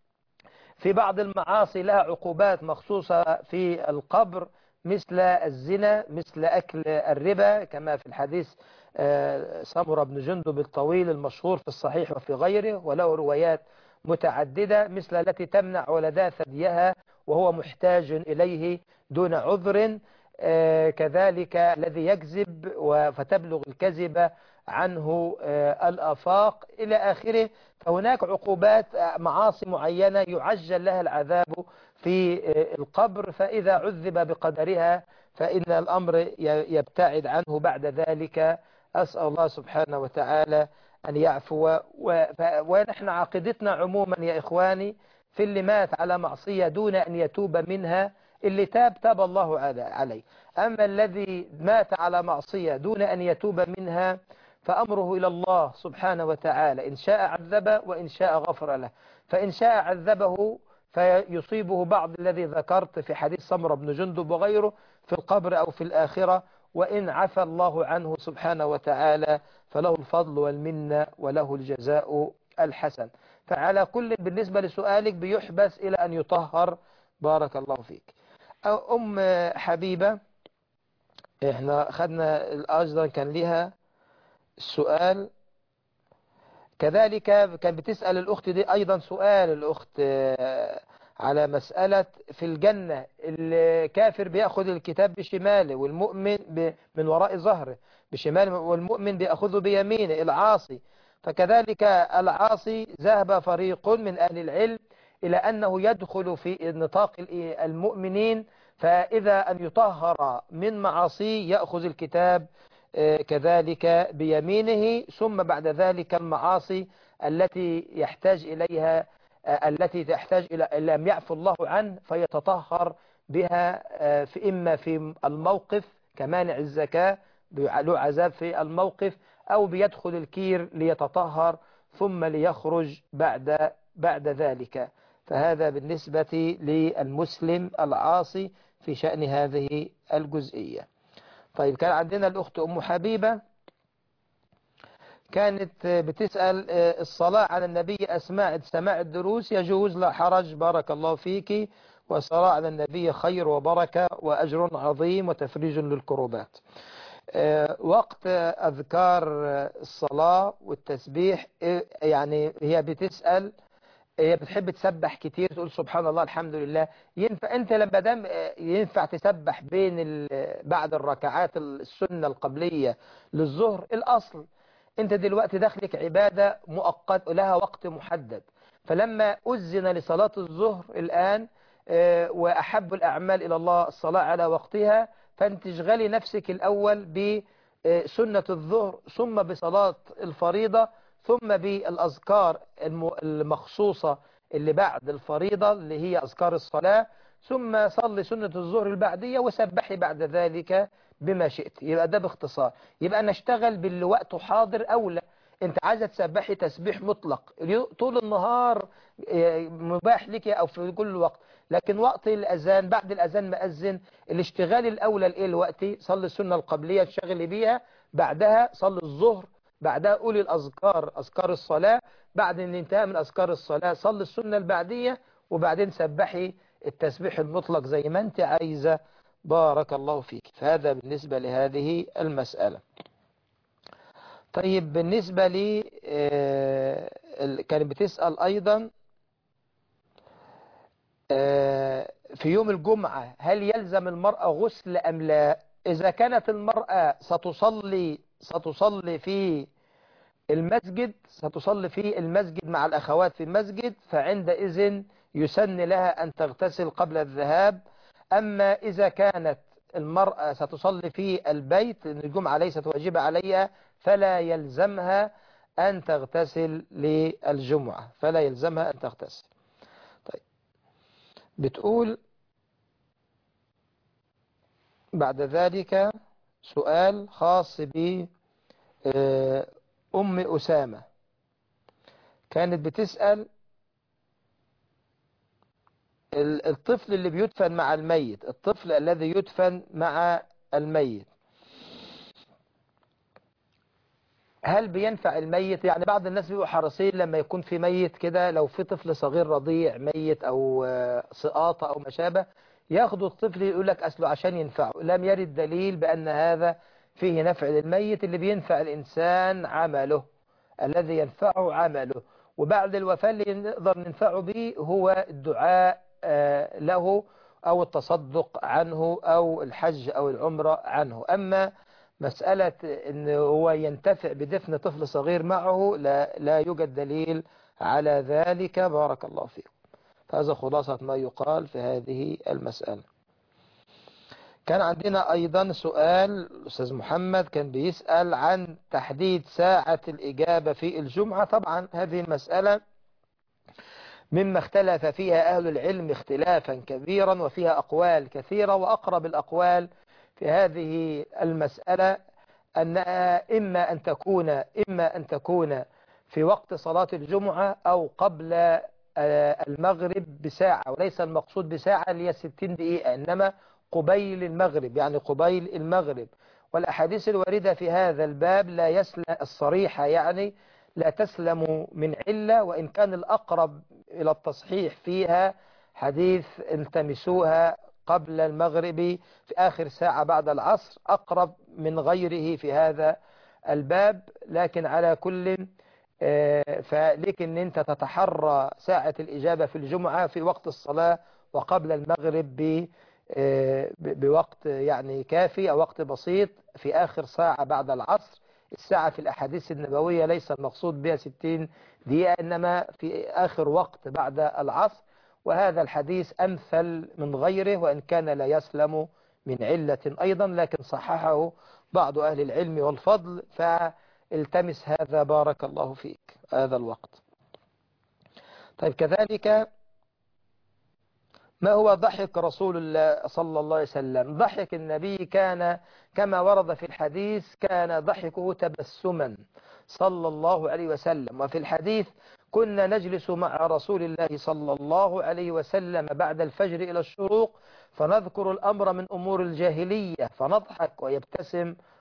في بعض المعاصي لها عقوبات مخصوصة في القبر مثل الزنا مثل أكل الربا كما في الحديث سمرة بن جندب الطويل المشهور في الصحيح وفي غيره وله روايات متعددة مثل التي تمنع ولدها ثديها وهو محتاج إليه دون عذر كذلك الذي يكذب فتبلغ الكذب عنه الآفاق إلى آخره فهناك عقوبات معاصي معينة يعجل لها العذاب في القبر فإذا عذب بقدرها فإن الأمر يبتعد عنه بعد ذلك أسأل الله سبحانه وتعالى أن يعفو ونحن عقيدتنا عموما يا إخواني في اللي مات على معصية دون أن يتوب منها اللي تاب تاب الله عليه أما الذي مات على معصية دون أن يتوب منها فأمره إلى الله سبحانه وتعالى إن شاء عذب وإن شاء غفر له فإن شاء عذبه فيصيبه بعض الذي ذكرت في حديث سمرة بن جندب وغيره في القبر أو في الآخرة وإن عفى الله عنه سبحانه وتعالى فله الفضل والمنة وله الجزاء الحسن فعلى كل بالنسبة لسؤالك بيحبس إلى أن يطهر بارك الله فيك أم حبيبة احنا خدنا الأجر كان لها السؤال كذلك كان بتسأل الأخت دي أيضا سؤال الأخت على مسألة في الجنة الكافر بيأخذ الكتاب بشماله والمؤمن من وراء ظهره بشماله والمؤمن بيأخذه بيمينه العاصي فكذلك العاصي ذهب فريق من أهل العلم إلى أنه يدخل في نطاق المؤمنين فإذا أن يطهر من معاصي يأخذ الكتاب كذلك بيمينه ثم بعد ذلك المعاصي التي يحتاج إليها التي تحتاج إلى لم يعفو الله عنه فيتطهر بها في إما في الموقف كمانع الزكاة له عذاب في الموقف أو بيدخل الكير ليتطهر ثم ليخرج بعد بعد ذلك فهذا بالنسبة للمسلم العاصي في شأن هذه الجزئية طيب كان عندنا الأخت أم حبيبة كانت بتسأل الصلاة على النبي أسماء سماع الدروس يجوز لا حرج بارك الله فيك والصلاة على النبي خير وبركة وأجر عظيم وتفريج للكروبات وقت أذكار الصلاة والتسبيح يعني هي بتسأل هي بتحب تسبح كتير تقول سبحان الله الحمد لله ينفع انت لما دام ينفع تسبح بين بعد الركعات السنة القبلية للظهر الأصل انت دلوقتي داخلك عبادة مؤقت لها وقت محدد فلما أذن لصلاة الظهر الآن وأحب الأعمال إلى الله الصلاة على وقتها فانت اشغلي نفسك الأول بسنة الظهر ثم بصلاة الفريضة ثم بالأذكار المخصوصة اللي بعد الفريضة اللي هي أذكار الصلاة ثم صلي سنة الظهر البعدية وسبحي بعد ذلك بما شئت يبقى ده باختصار يبقى نشتغل باللي وقته حاضر أولى انت عايزة تسبحي تسبيح مطلق طول النهار مباح لك أو في كل وقت لكن وقت الأذان بعد الأذان مأذن الاشتغال الأولى الإيه الوقتي صلي السنة القبلية تشغلي بيها بعدها صلي الظهر بعدها قولي الأذكار أذكار الصلاة بعد ان انتهى من أذكار الصلاة صلي السنة البعدية وبعدين سبحي التسبيح المطلق زي ما انت عايزة بارك الله فيك فهذا بالنسبة لهذه المسألة طيب بالنسبة لي كانت بتسأل أيضا في يوم الجمعة هل يلزم المرأة غسل أم لا إذا كانت المرأة ستصلي ستصلي في المسجد ستصلي في المسجد مع الأخوات في المسجد فعندئذ يسن لها أن تغتسل قبل الذهاب أما إذا كانت المرأة ستصلي في البيت لأن الجمعة ليست واجبة عليها فلا يلزمها أن تغتسل للجمعة فلا يلزمها أن تغتسل طيب بتقول بعد ذلك سؤال خاص ب أم أسامة كانت بتسأل الطفل اللي بيدفن مع الميت الطفل الذي يدفن مع الميت هل بينفع الميت يعني بعض الناس بيبقوا حريصين لما يكون في ميت كده لو في طفل صغير رضيع ميت او سقاطة او ما شابه ياخدوا الطفل يقول لك اصله عشان ينفعه لم يرد دليل بان هذا فيه نفع للميت اللي بينفع الانسان عمله الذي ينفعه عمله وبعد الوفاة اللي نقدر ننفعه به هو الدعاء له أو التصدق عنه أو الحج أو العمرة عنه أما مسألة أن هو ينتفع بدفن طفل صغير معه لا, لا يوجد دليل على ذلك بارك الله فيكم فهذا خلاصة ما يقال في هذه المسألة كان عندنا أيضا سؤال أستاذ محمد كان بيسأل عن تحديد ساعة الإجابة في الجمعة طبعا هذه المسألة مما اختلف فيها أهل العلم اختلافا كبيرا وفيها أقوال كثيرة وأقرب الأقوال في هذه المسألة أنها إما أن تكون إما أن تكون في وقت صلاة الجمعة أو قبل المغرب بساعة وليس المقصود بساعة اللي هي 60 دقيقة إنما قبيل المغرب يعني قبيل المغرب والأحاديث الواردة في هذا الباب لا يسلم الصريحة يعني لا تسلم من علة وإن كان الأقرب إلى التصحيح فيها حديث التمسوها قبل المغرب في آخر ساعة بعد العصر أقرب من غيره في هذا الباب لكن على كل فلكن أنت تتحرى ساعة الإجابة في الجمعة في وقت الصلاة وقبل المغرب ب بوقت يعني كافي أو وقت بسيط في آخر ساعة بعد العصر الساعة في الأحاديث النبوية ليس المقصود بها 60 دقيقة إنما في آخر وقت بعد العصر وهذا الحديث أمثل من غيره وإن كان لا يسلم من علة أيضا لكن صححه بعض أهل العلم والفضل فالتمس هذا بارك الله فيك هذا الوقت طيب كذلك ما هو ضحك رسول الله صلى الله عليه وسلم ضحك النبي كان كما ورد في الحديث كان ضحكه تبسما صلى الله عليه وسلم وفي الحديث كنا نجلس مع رسول الله صلى الله عليه وسلم بعد الفجر إلى الشروق فنذكر الأمر من أمور الجاهلية فنضحك ويبتسم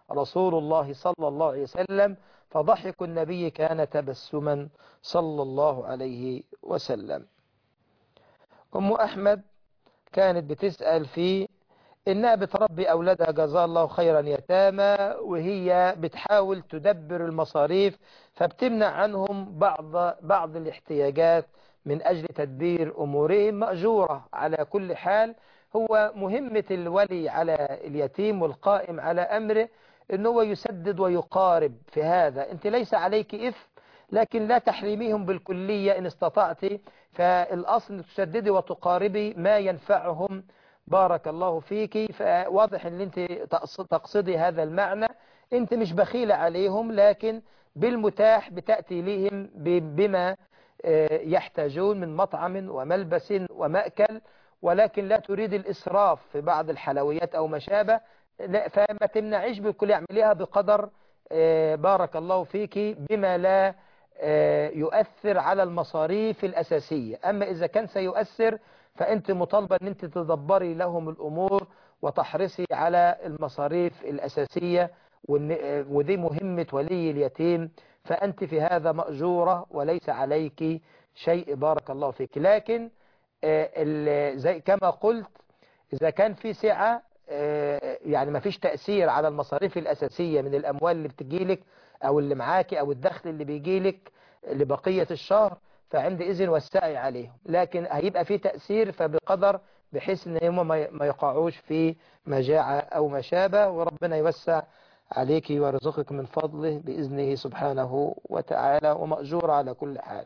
رسول الله صلى الله عليه وسلم فضحك النبي كان تبسما صلى الله عليه وسلم أم أحمد كانت بتسأل في إنها بتربي أولادها جزاها الله خيرا يتامى وهي بتحاول تدبر المصاريف فبتمنع عنهم بعض بعض الاحتياجات من أجل تدبير أمورهم مأجورة على كل حال هو مهمة الولي على اليتيم والقائم على أمره أنه هو يسدد ويقارب في هذا أنت ليس عليك إثم لكن لا تحرميهم بالكلية إن استطعت فالأصل تسددي وتقاربي ما ينفعهم بارك الله فيك فواضح ان انت تقصدي هذا المعنى انت مش بخيلة عليهم لكن بالمتاح بتأتي لهم بما يحتاجون من مطعم وملبس ومأكل ولكن لا تريد الإسراف في بعض الحلويات أو ما شابه فما تمنعيش بالكل اعمليها بقدر بارك الله فيك بما لا يؤثر على المصاريف الأساسية أما إذا كان سيؤثر فأنت مطالبة أن أنت تدبري لهم الأمور وتحرصي على المصاريف الأساسية ودي مهمة ولي اليتيم فأنت في هذا مأجورة وليس عليك شيء بارك الله فيك لكن زي كما قلت إذا كان في سعة يعني ما فيش تأثير على المصاريف الأساسية من الأموال اللي بتجيلك أو اللي معاكي أو الدخل اللي بيجيلك لبقية الشهر فعندئذ وسعي عليهم لكن هيبقى في تأثير فبقدر بحيث ان هم ما يقعوش في مجاعة او ما شابه وربنا يوسع عليك ويرزقك من فضله بإذنه سبحانه وتعالى ومأجور على كل حال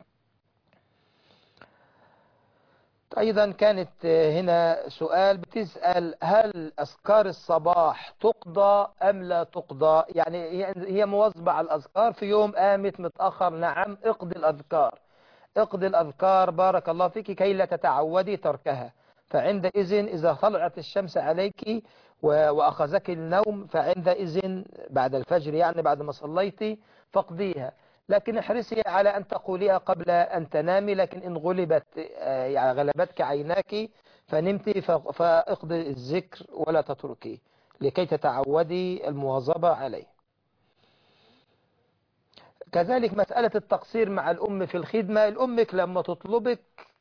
أيضا كانت هنا سؤال بتسأل هل أذكار الصباح تقضى أم لا تقضى يعني هي مواظبة على الأذكار في يوم قامت متأخر نعم اقضي الأذكار اقضي الأذكار بارك الله فيك كي لا تتعودي تركها فعندئذ إذا طلعت الشمس عليك وأخذك النوم فعندئذ بعد الفجر يعني بعد ما صليتي فاقضيها لكن احرصي على أن تقوليها قبل أن تنامي لكن إن غلبت يعني غلبتك عيناك فنمتي فاقضي الذكر ولا تتركيه لكي تتعودي المواظبة عليه كذلك مسألة التقصير مع الأم في الخدمة الأمك لما تطلبك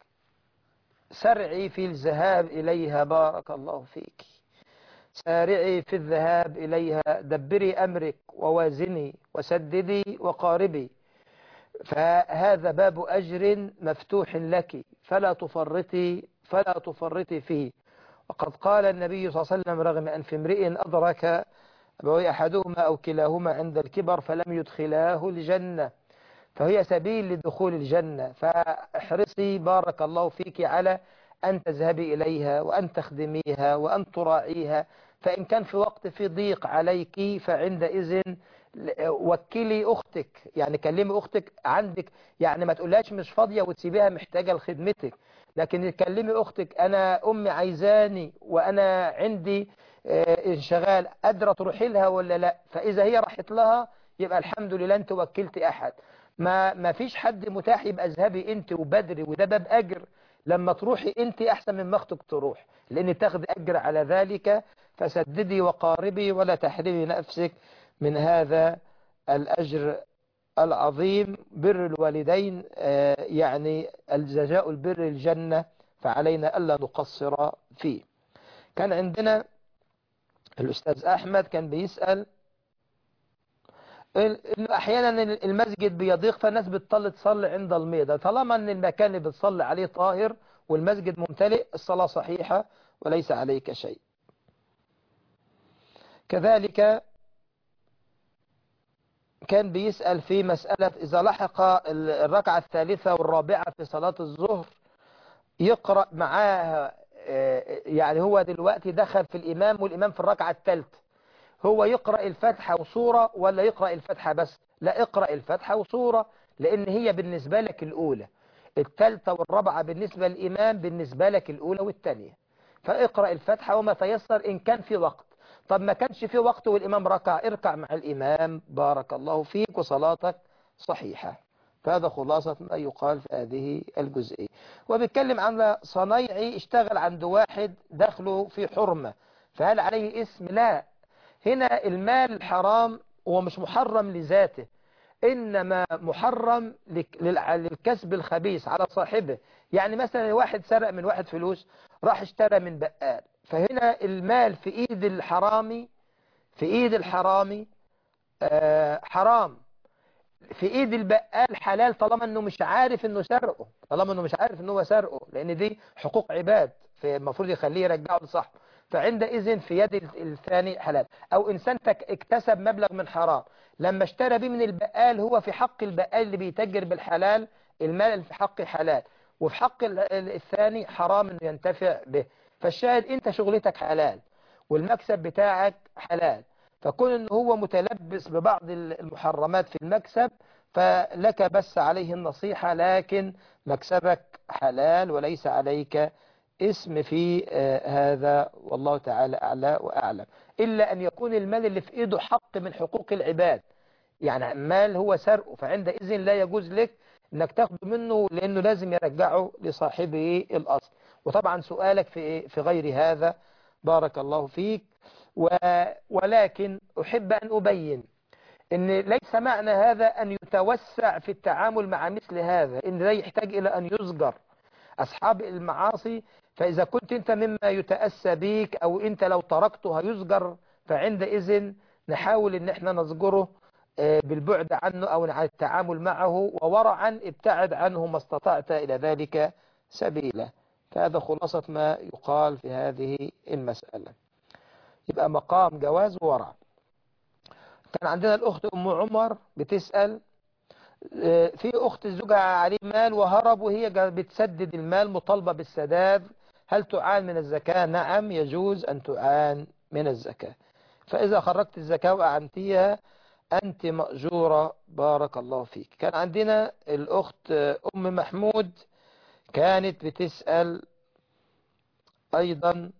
سرعي في الذهاب إليها بارك الله فيك سارعي في الذهاب إليها دبري أمرك ووازني وسددي وقاربي فهذا باب أجر مفتوح لك فلا تفرطي فلا تفرطي فيه وقد قال النبي صلى الله عليه وسلم رغم أن في امرئ أدرك أبوي أحدهما أو كلاهما عند الكبر فلم يدخلاه الجنة فهي سبيل لدخول الجنة فاحرصي بارك الله فيك على أن تذهبي إليها وأن تخدميها وأن تراعيها فإن كان في وقت في ضيق عليك فعندئذ وكلي أختك يعني كلمي أختك عندك يعني ما تقولهاش مش فاضية وتسيبيها محتاجة لخدمتك لكن كلمي أختك أنا أمي عايزاني وأنا عندي انشغال قادرة تروحي لها ولا لا فإذا هي راحت لها يبقى الحمد لله أنت وكلت أحد ما ما فيش حد متاح يبقى اذهبي أنت وبدري وده باب أجر لما تروحي أنت أحسن من ما أختك تروح لأن تاخد أجر على ذلك فسددي وقاربي ولا تحرمي نفسك من هذا الأجر العظيم بر الوالدين يعني الجزاء البر الجنة فعلينا ألا نقصر فيه كان عندنا الأستاذ أحمد كان بيسأل إنه أحيانا المسجد بيضيق فالناس بتطل تصلي عند الميضة طالما أن المكان اللي بتصلي عليه طاهر والمسجد ممتلئ الصلاة صحيحة وليس عليك شيء كذلك كان بيسأل في مسألة إذا لحق الركعة الثالثة والرابعة في صلاة الظهر يقرأ معاها يعني هو دلوقتي دخل في الإمام والإمام في الركعة الثالثة هو يقرأ الفاتحة وصورة ولا يقرأ الفاتحة بس لا اقرأ الفاتحة وصورة لأن هي بالنسبة لك الأولى الثالثة والرابعة بالنسبة للإمام بالنسبة لك الأولى والثانية فاقرأ الفاتحة وما تيسر إن كان في وقت طب ما كانش في وقت والإمام ركع اركع مع الإمام بارك الله فيك وصلاتك صحيحة فهذا خلاصة ما يقال في هذه الجزئية وبيتكلم عن صنايعي اشتغل عند واحد دخله في حرمة فهل عليه اسم لا هنا المال الحرام هو مش محرم لذاته إنما محرم لك- للع- للكسب الخبيث على صاحبه يعني مثلا واحد سرق من واحد فلوس راح اشترى من بقال فهنا المال في ايد الحرامي في ايد الحرامي آه، حرام في ايد البقال حلال طالما انه مش عارف انه سرقه طالما انه مش عارف انه هو سرقه لان دي حقوق عباد فالمفروض يخليه يرجعه لصاحبه فعندئذ في يد ال- الثاني حلال او انسان تك- اكتسب مبلغ من حرام لما اشترى بيه من البقال هو في حق البقال اللي بيتاجر بالحلال المال اللي في حقه حلال وفي حق ال- ال- الثاني حرام انه ينتفع به فالشاهد انت شغلتك حلال والمكسب بتاعك حلال فكون انه هو متلبس ببعض ال- المحرمات في المكسب فلك بس عليه النصيحة لكن مكسبك حلال وليس عليك اسم في آه، هذا والله تعالى أعلى وأعلم إلا أن يكون المال اللي في إيده حق من حقوق العباد يعني مال هو سرقه فعندئذ لا يجوز لك انك تاخده منه لانه لازم يرجعه لصاحبه الاصل وطبعا سؤالك في في غير هذا بارك الله فيك و ولكن احب ان ابين ان ليس معنى هذا ان يتوسع في التعامل مع مثل هذا ان ده يحتاج الى ان يزجر اصحاب المعاصي فاذا كنت انت مما يتاسى بيك او انت لو تركته هيزجر فعندئذ نحاول ان احنا نزجره آه، بالبعد عنه او عن التعامل معه وورعا ابتعد عنه ما استطعت الى ذلك سبيلا فهذا خلاصة ما يقال في هذه المسألة يبقى مقام جواز وورع كان عندنا الأخت أم عمر بتسأل آه، في أخت زوجها عليه مال وهرب وهي جا- بتسدد المال مطالبة بالسداد هل تعان من الزكاة نعم يجوز أن تعان من الزكاة فإذا خرجت الزكاة وأعنتيها أنت مأجورة بارك الله فيك كان عندنا الأخت آه، أم محمود كانت بتسأل أيضا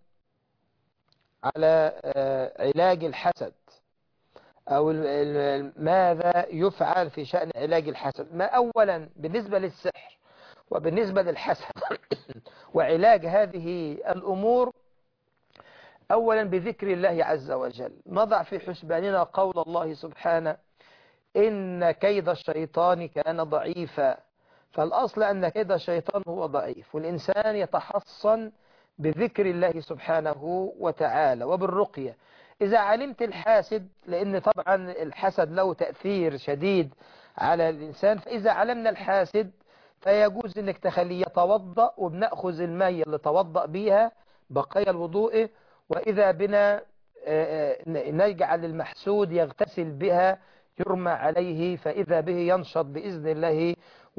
على آه، علاج الحسد أو ال- ال- ماذا يفعل في شأن علاج الحسد ما أولا بالنسبة للسحر وبالنسبة للحسد وعلاج هذه الأمور أولا بذكر الله عز وجل نضع في حسباننا قول الله سبحانه إن كيد الشيطان كان ضعيفا فالأصل أن كيد الشيطان هو ضعيف والإنسان يتحصن بذكر الله سبحانه وتعالى وبالرقية إذا علمت الحاسد لأن طبعا الحسد له تأثير شديد على الإنسان فإذا علمنا الحاسد فيجوز أنك تخليه يتوضأ وبنأخذ المية اللي توضأ بيها بقايا الوضوء وإذا بنا آه، آه، نجعل المحسود يغتسل بها يرمى عليه فإذا به ينشط بإذن الله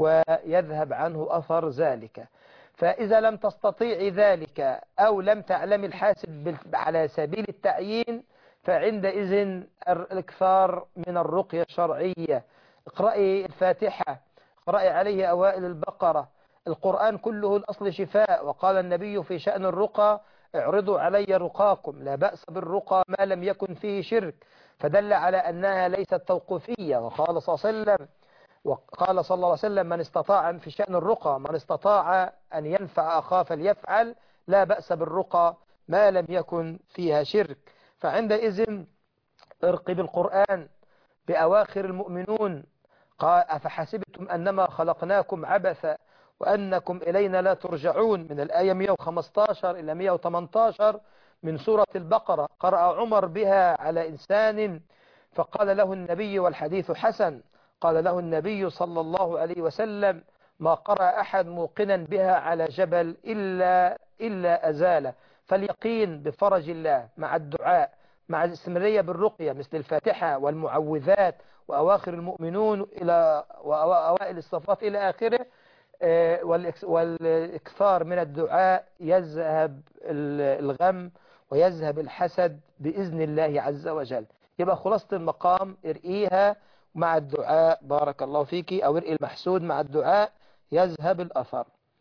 ويذهب عنه أثر ذلك فإذا لم تستطيع ذلك أو لم تعلم الحاسد بال- على سبيل التعيين فعندئذ الإكثار من الرقية الشرعية اقرأي الفاتحة اقرأي عليه أوائل البقرة القرآن كله الأصل شفاء وقال النبي في شأن الرقى اعرضوا علي رقاكم لا بأس بالرقى ما لم يكن فيه شرك فدل على أنها ليست توقفية وقال صلى الله عليه وسلم وقال صلى الله عليه وسلم من استطاع في شأن الرقى من استطاع أن ينفع أخاه فليفعل لا بأس بالرقى ما لم يكن فيها شرك فعندئذ ارقي بالقرآن بأواخر المؤمنون قال أفحسبتم أنما خلقناكم عبثا وأنكم إلينا لا ترجعون من الآية 115 إلى 118 من سورة البقرة قرأ عمر بها على إنسان فقال له النبي والحديث حسن قال له النبي صلى الله عليه وسلم ما قرأ أحد موقنا بها على جبل إلا, إلا أزال فاليقين بفرج الله مع الدعاء مع الاستمرارية بالرقية مثل الفاتحة والمعوذات وأواخر المؤمنون إلى وأوائل الصفات إلى آخره آه، والإكس- والإكثار من الدعاء يذهب ال- الغم ويذهب الحسد بإذن الله عز وجل يبقى خلاصة المقام ارقيها مع الدعاء بارك الله فيك أو ارقي المحسود مع الدعاء يذهب الأثر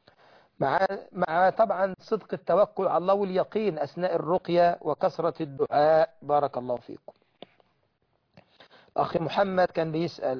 مع مع طبعا صدق التوكل على الله واليقين أثناء الرقية وكثرة الدعاء بارك الله فيكم أخي محمد كان بيسأل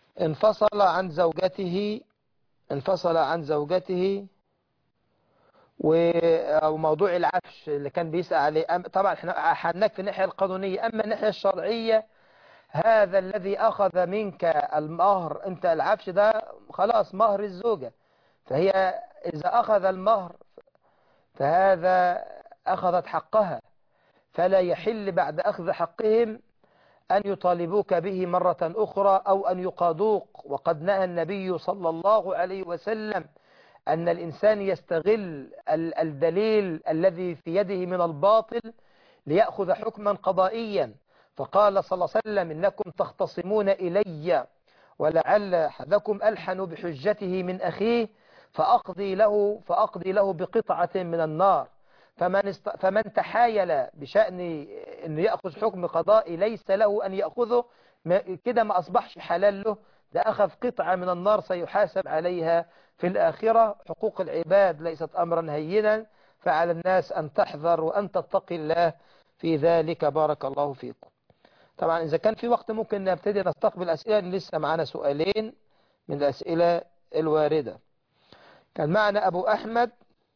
انفصل عن زوجته انفصل عن زوجته و- وموضوع العفش اللي كان بيسأل عليه أم- طبعا احنا هناك في الناحية القانونية أما الناحية الشرعية هذا الذي أخذ منك المهر أنت العفش ده خلاص مهر الزوجة فهي إذا أخذ المهر فهذا أخذت حقها فلا يحل بعد أخذ حقهم أن يطالبوك به مرة أخرى أو أن يقاضوك وقد نهى النبي صلى الله عليه وسلم أن الإنسان يستغل ال- الدليل الذي في يده من الباطل ليأخذ حكما قضائيا فقال صلى الله عليه وسلم إنكم تختصمون إلي ولعل أحدكم ألحن بحجته من أخيه فأقضي له فأقضي له بقطعة من النار فمن است... فمن تحايل بشأن أنه يأخذ حكم قضائي ليس له أن يأخذه ما... كده ما أصبحش حلال له ده أخذ قطعة من النار سيحاسب عليها في الآخرة حقوق العباد ليست أمرا هينا فعلى الناس أن تحذر وأن تتقي الله في ذلك بارك الله فيكم طبعا إذا كان في وقت ممكن نبتدي نستقبل أسئلة لسه معنا سؤالين من الأسئلة الواردة كان معنا أبو أحمد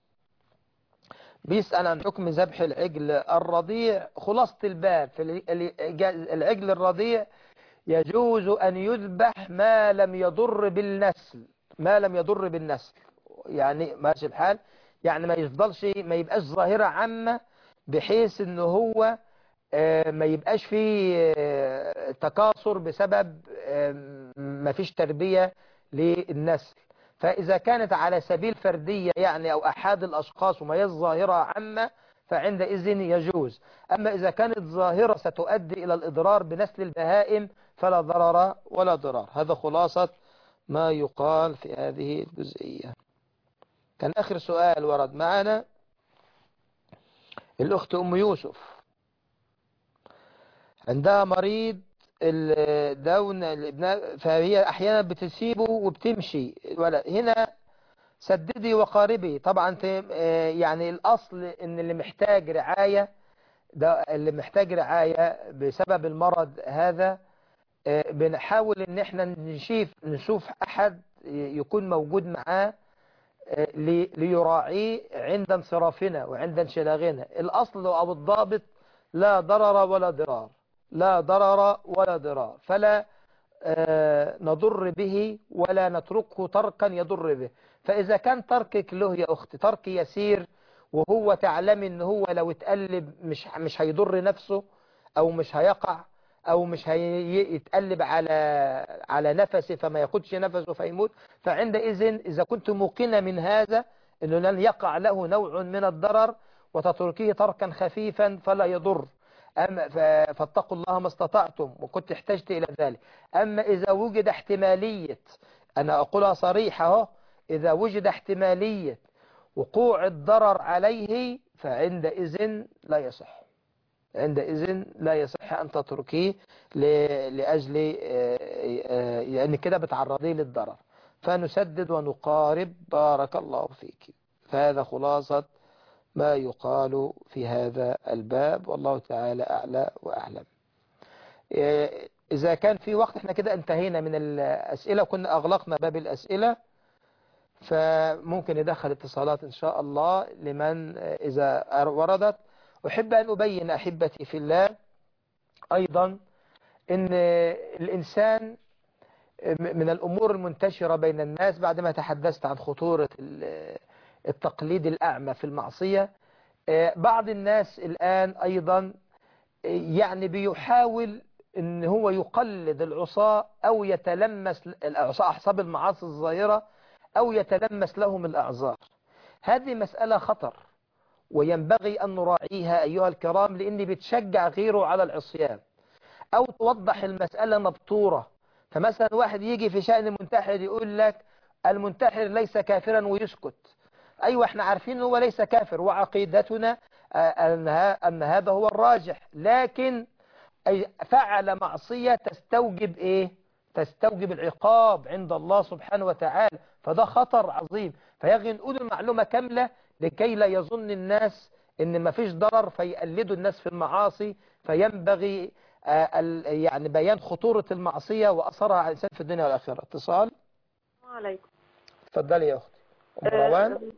بيسأل عن حكم ذبح العجل الرضيع خلاصة الباب في الع- العجل الرضيع يجوز أن يذبح ما لم يضر بالنسل ما لم يضر بالنسل يعني ماشي الحال يعني ما يفضلش ما يبقاش ظاهرة عامة بحيث ان هو آه، ما يبقاش فيه آه، تكاثر بسبب آه، ما فيش تربية للنسل فإذا كانت على سبيل فردية يعني أو أحد الأشخاص وما هي ظاهرة عامة فعندئذ يجوز أما إذا كانت ظاهرة ستؤدي إلى الإضرار بنسل البهائم فلا ضرر ولا ضرار هذا خلاصة ما يقال في هذه الجزئية كان آخر سؤال ورد معنا الأخت أم يوسف عندها مريض الدون الابناء فهي أحيانا بتسيبه وبتمشي ولا هنا سددي وقاربي طبعا ت- آه، يعني الأصل إن اللي محتاج رعاية ده اللي محتاج رعاية بسبب المرض هذا آه، بنحاول ان احنا نشوف نشوف احد يكون موجود معاه آه، لي- ليراعيه عند انصرافنا وعند انشلاغنا الاصل او الضابط لا ضرر ولا ضرار لا ضرر ولا ضرار فلا آه، نضر به ولا نتركه تركا يضر به فإذا كان تركك له يا أختي ترك يسير وهو تعلم ان هو لو اتقلب مش مش هيضر نفسه او مش هيقع او مش هيتقلب على على نفسه فما ياخدش نفسه فيموت فعندئذ اذا كنت موقنة من هذا انه لن يقع له نوع من الضرر وتتركيه تركا خفيفا فلا يضر أما ف- فاتقوا الله ما استطعتم وكنت احتجت إلى ذلك أما إذا وجد احتمالية أنا أقولها صريحة اهو إذا وجد احتمالية وقوع الضرر عليه فعندئذ لا يصح عندئذ لا يصح أن تتركيه ل- لأجل آه، آه، لأن كده بتعرضيه للضرر فنسدد ونقارب بارك الله فيك فهذا خلاصة ما يقال في هذا الباب والله تعالى أعلى وأعلم إيه، إذا كان في وقت احنا كده انتهينا من الأسئلة وكنا أغلقنا باب الأسئلة فممكن ندخل اتصالات إن شاء الله لمن آه، إذا وردت أحب أن أبين أحبتي في الله أيضا أن الإنسان من الأمور المنتشرة بين الناس بعدما تحدثت عن خطورة ال- التقليد الأعمى في المعصية آه، بعض الناس الآن أيضا آه، يعني بيحاول ان هو يقلد العصاة او يتلمس العصاة احساب المعاصي الظاهرة او يتلمس لهم الاعذار هذه مسألة خطر وينبغي ان نراعيها ايها الكرام لان بتشجع غيره على العصيان او توضح المسألة مبتورة فمثلا واحد يجي في شأن المنتحر يقول لك المنتحر ليس كافرا ويسكت ايوه احنا عارفين هو ليس كافر وعقيدتنا آه، ان ها- ان هذا هو الراجح لكن أي فعل معصية تستوجب ايه تستوجب العقاب عند الله سبحانه وتعالى فده خطر عظيم فيجب نقول المعلومة كاملة لكي لا يظن الناس ان ما فيش ضرر فيقلدوا الناس في المعاصي فينبغي آه، ال- يعني بيان خطورة المعصية وأثرها على الإنسان في الدنيا والآخرة اتصال السلام عليكم اتفضلي يا أختي أم روان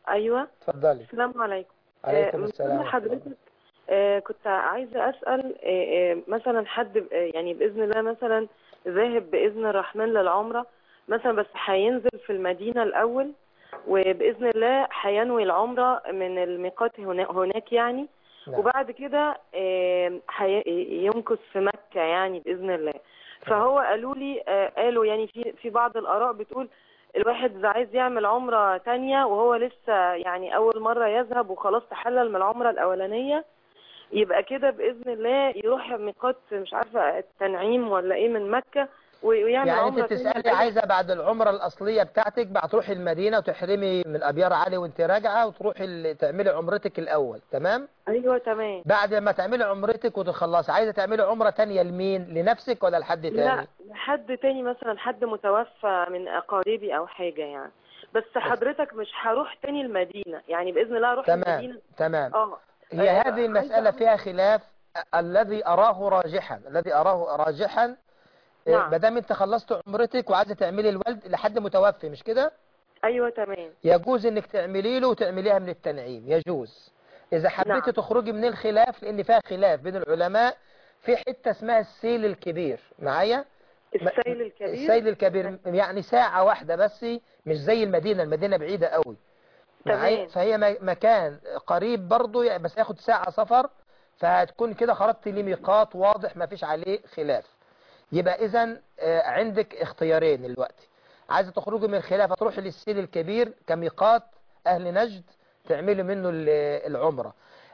ايوه اتفضلي السلام عليكم عليكم آه، السلام من ورحمة حضرتك آه، كنت عايزه اسال آه، آه، مثلا حد ب- آه، يعني باذن الله مثلا ذاهب باذن الرحمن للعمره مثلا بس هينزل في المدينه الاول وباذن الله هينوي العمره من الميقات هنا- هناك يعني نعم. وبعد كده آه، هي- يمكث في مكه يعني باذن الله فهو قالوا لي آه، قالوا يعني في في بعض الاراء بتقول الواحد إذا عايز يعمل عمرة تانية وهو لسه يعني أول مرة يذهب وخلاص تحلل من العمرة الأولانية يبقى كده بإذن الله يروح ميقات مش عارفة التنعيم ولا إيه من مكة ويعمل يعني عمرة انت تانية. تسألي عايزة بعد العمرة الأصلية بتاعتك بعد تروحي المدينة وتحرمي من أبيار علي وانت راجعة وتروحي ال- تعملي عمرتك الأول تمام أيوه تمام بعد ما تعملي عمرتك وتخلصي عايزة تعملي عمرة تانية لمين لنفسك ولا لحد لا تاني حد تاني مثلا حد متوفى من أقاربي أو حاجة يعني بس حضرتك مش هروح تاني المدينة يعني بإذن الله أروح تمام المدينة تمام اه هي آه، هذه المسألة فيها خلاف الذي أراه راجحا الذي أراه راجحا نعم. ما دام انت خلصت عمرتك وعايزة تعملي الولد لحد متوفي مش كده أيوه تمام يجوز انك تعملي له وتعمليها من التنعيم يجوز اذا حبيتي نعم. تخرجي من الخلاف لان فيها خلاف بين العلماء في حتة اسمها السيل الكبير معايا السيل الكبير السيل الكبير يعني ساعة واحدة بس مش زي المدينة المدينة بعيدة قوي معايا تمام. فهي م- مكان قريب برضو يعني بس ياخد ساعة سفر فهتكون كده خرجت لميقات واضح ما فيش عليه خلاف يبقى اذا عندك اختيارين دلوقتي عايزة تخرجي من الخلاف هتروحي للسيل الكبير كميقات اهل نجد تعملي منه ال- العمرة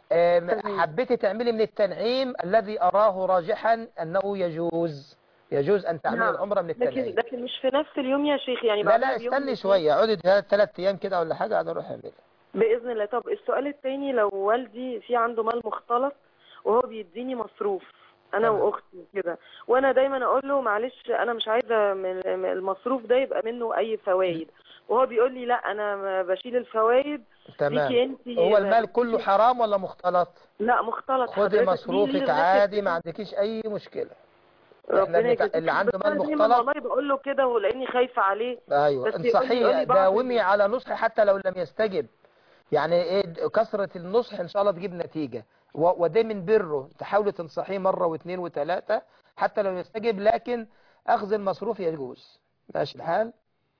آم، حبيتي تعملي من التنعيم الذي أراه راجحا أنه يجوز يجوز أن تعملي نعم. العمرة من لكن التنعيم لكن مش في نفس اليوم يا شيخ يعني لا بعدها لا بيوم استني شوية عودي ثلاث أيام كده ولا حاجة أنا أروح أعملها باذن الله طب السؤال التاني لو والدي في عنده مال مختلط وهو بيديني مصروف انا تمام. واختي كده وانا دايما اقول له معلش انا مش عايزه من من المصروف ده يبقى منه اي فوائد وهو بيقول لي لا انا ما بشيل الفوائد تمام ليكي انت هو المال كله حرام ولا مختلط لا مختلط خدي حضرتك. دي مصروفك اللي عادي ما عندكيش أي مشكلة احنا ربنا بنك... يجازيك اللي عنده بس مال أنا دايما مختلط والله بقول له كده ولاني خايفه عليه ايوه بس يقول لي- يقول انصحيه لي بعض داومي على نصح حتى لو لم يستجب يعني ايه كثرة النصح ان شاء الله تجيب نتيجة و- وده من بره تحاولي تنصحيه مرة واثنين وثلاثة حتى لو يستجب لكن اخذ المصروف يجوز ماشي الحال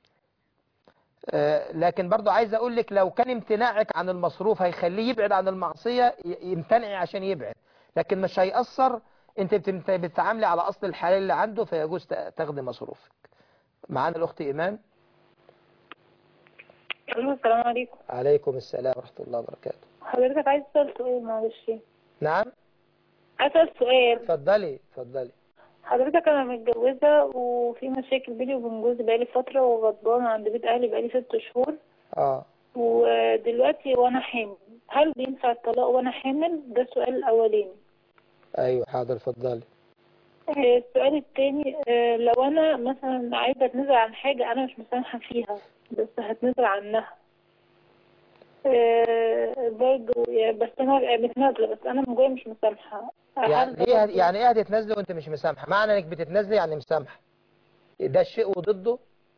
آه، لكن برضو عايز اقول لك لو كان امتناعك عن المصروف هيخليه يبعد عن المعصية ي- يمتنعي عشان يبعد لكن مش هيأثر انت بت- بتتعاملي على اصل الحلال اللي عنده فيجوز ت- تاخدي مصروفك معانا الاخت ايمان الو السلام عليكم عليكم السلام ورحمة الله وبركاته حضرتك عايز تسأل سؤال معلش نعم أسأل سؤال اتفضلي اتفضلي حضرتك أنا متجوزة وفي مشاكل بيني وبين جوزي بقالي فترة وغضبانة عند بيت أهلي بقالي ست شهور اه ودلوقتي وأنا حامل هل بينفع الطلاق وأنا حامل ده السؤال الأولاني ايوه حاضر اتفضلي آه، السؤال التاني آه، لو أنا مثلا عايزة أتنازل عن حاجة أنا مش مسامحة فيها بس هتنازل عنها آه، برضه يعني بس أنا متنازلة بس أنا من جوايا مش مسامحة يعني هل ده ايه برضه- يعني ايه هتتنازلي وانت مش مسامحه معنى انك بتتنازلي يعني مسامحه ده الشيء وضده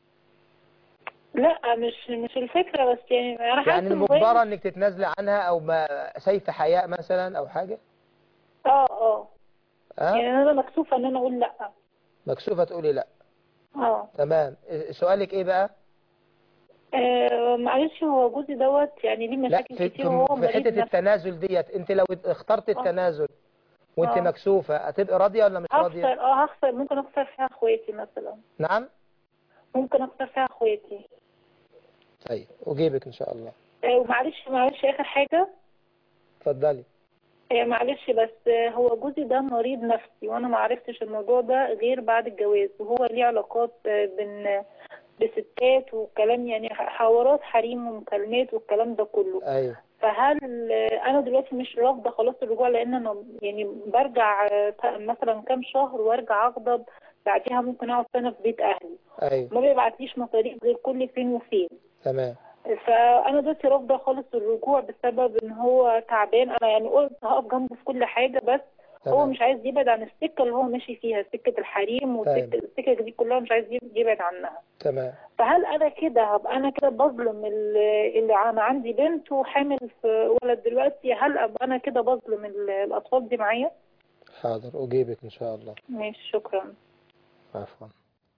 لا مش مش الفكرة بس يعني أنا حاسة يعني إن المجبره جوايا- انك تتنازلي عنها او ما سيف حياء مثلا او حاجه اه اه اه يعني أنا مكسوفة إن أنا أقول لأ مكسوفه تقولي لا اه تمام إيه- سؤالك ايه بقى آه، معلش هو جوزي دوت يعني ليه لا مشاكل في, كتير وهو في, في مريض حته نفسي التنازل ديت انت لو اخترت التنازل وانت آه. مكسوفه هتبقى راضيه ولا مش راضيه هخسر اه هخسر ممكن أخسر فيها إخواتي مثلا نعم ممكن أخسر فيها إخواتي طيب اجيبك ان شاء الله آه، ومعلش معلش آخر حاجة اتفضلي آه، معلش بس آه، هو جوزي ده مريض نفسي وانا ما عرفتش الموضوع ده غير بعد الجواز وهو ليه علاقات آه، بين بستات وكلام يعني حوارات حريم ومكالمات والكلام ده كله ايوه فهل آه، انا دلوقتي مش رافضه خلاص الرجوع لان انا يعني برجع آه، مثلا كام شهر وارجع اغضب بعديها ممكن اقعد سنه في بيت اهلي ايوه ما بيبعتليش مصاريف غير كل فين وفين تمام فانا دلوقتي رافضه خالص الرجوع بسبب ان هو تعبان انا يعني قلت هقف جنبه في كل حاجه بس هو تمام. مش عايز يبعد عن السكة اللي هو ماشي فيها سكة الحريم والسكة السكة دي كلها مش عايز يبعد عنها تمام فهل انا كده هبقى انا كده بظلم ال- اللي انا عندي بنت وحامل في ولد دلوقتي هل ابقى انا كده بظلم ال- الاطفال دي معايا حاضر أجيبك إن شاء الله ماشي شكرا عفوا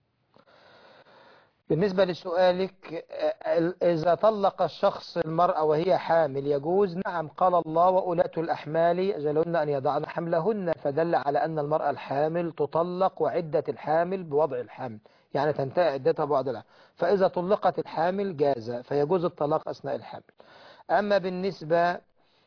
بالنسبة لسؤالك آه، إذا طلق الشخص المرأة وهي حامل يجوز نعم قال الله وأولاة الأحمال أجلهن أن يضعن حملهن فدل على أن المرأة الحامل تطلق وعدة الحامل بوضع الحمل يعني تنتهي عدتها بوضع الحمل فإذا طلقت الحامل جاز فيجوز الطلاق أثناء الحمل أما بالنسبة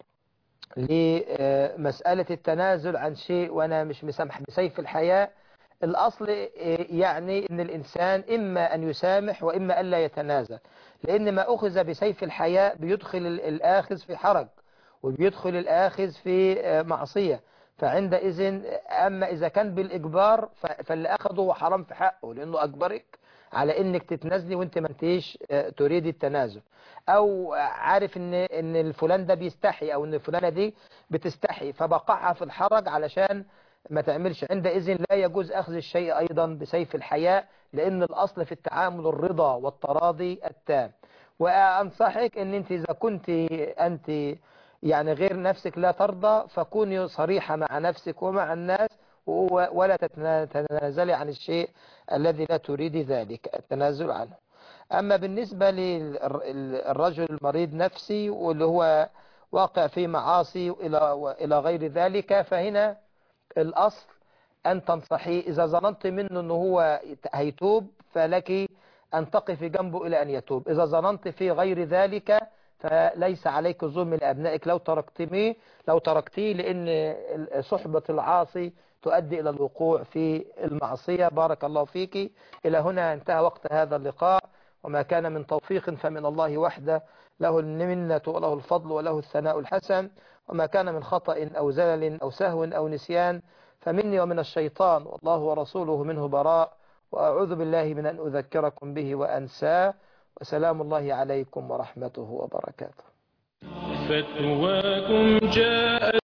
لمسألة التنازل عن شيء وأنا مش مسامح بسيف الحياة الأصل يعني أن الإنسان إما أن يسامح وإما ألا يتنازل لأن ما أخذ بسيف الحياة بيدخل الآخذ في حرج وبيدخل الآخذ في معصية فعندئذ أما إذا كان بالإجبار فاللي أخذه هو حرام في حقه لأنه أجبرك على انك تتنازلي وانت ما انتيش تريد التنازل او عارف ان ان الفلان ده بيستحي او ان الفلانه دي بتستحي فبقعها في الحرج علشان ما تعملش عندئذ لا يجوز اخذ الشيء ايضا بسيف الحياء لان الاصل في التعامل الرضا والتراضي التام وانصحك ان انت اذا كنت انت يعني غير نفسك لا ترضى فكوني صريحة مع نفسك ومع الناس ولا تتنازلي عن الشيء الذي لا تريد ذلك التنازل عنه أما بالنسبة للرجل المريض نفسي واللي هو واقع في معاصي إلى إلى غير ذلك فهنا الأصل أن تنصحي إذا ظننت منه أنه هو هيتوب فلك أن تقفي جنبه إلى أن يتوب إذا ظننت في غير ذلك فليس عليك ظلم لأبنائك لو تركتميه لو تركتيه لأن صحبة العاصي تؤدي إلى الوقوع في المعصية بارك الله فيك إلى هنا انتهى وقت هذا اللقاء وما كان من توفيق فمن الله وحده له المنة وله الفضل وله الثناء الحسن وما كان من خطأ أو زلل أو سهو أو نسيان فمني ومن الشيطان والله ورسوله منه براء وأعوذ بالله من أن أذكركم به وأنساه وسلام الله عليكم ورحمته وبركاته فتواكم جاءت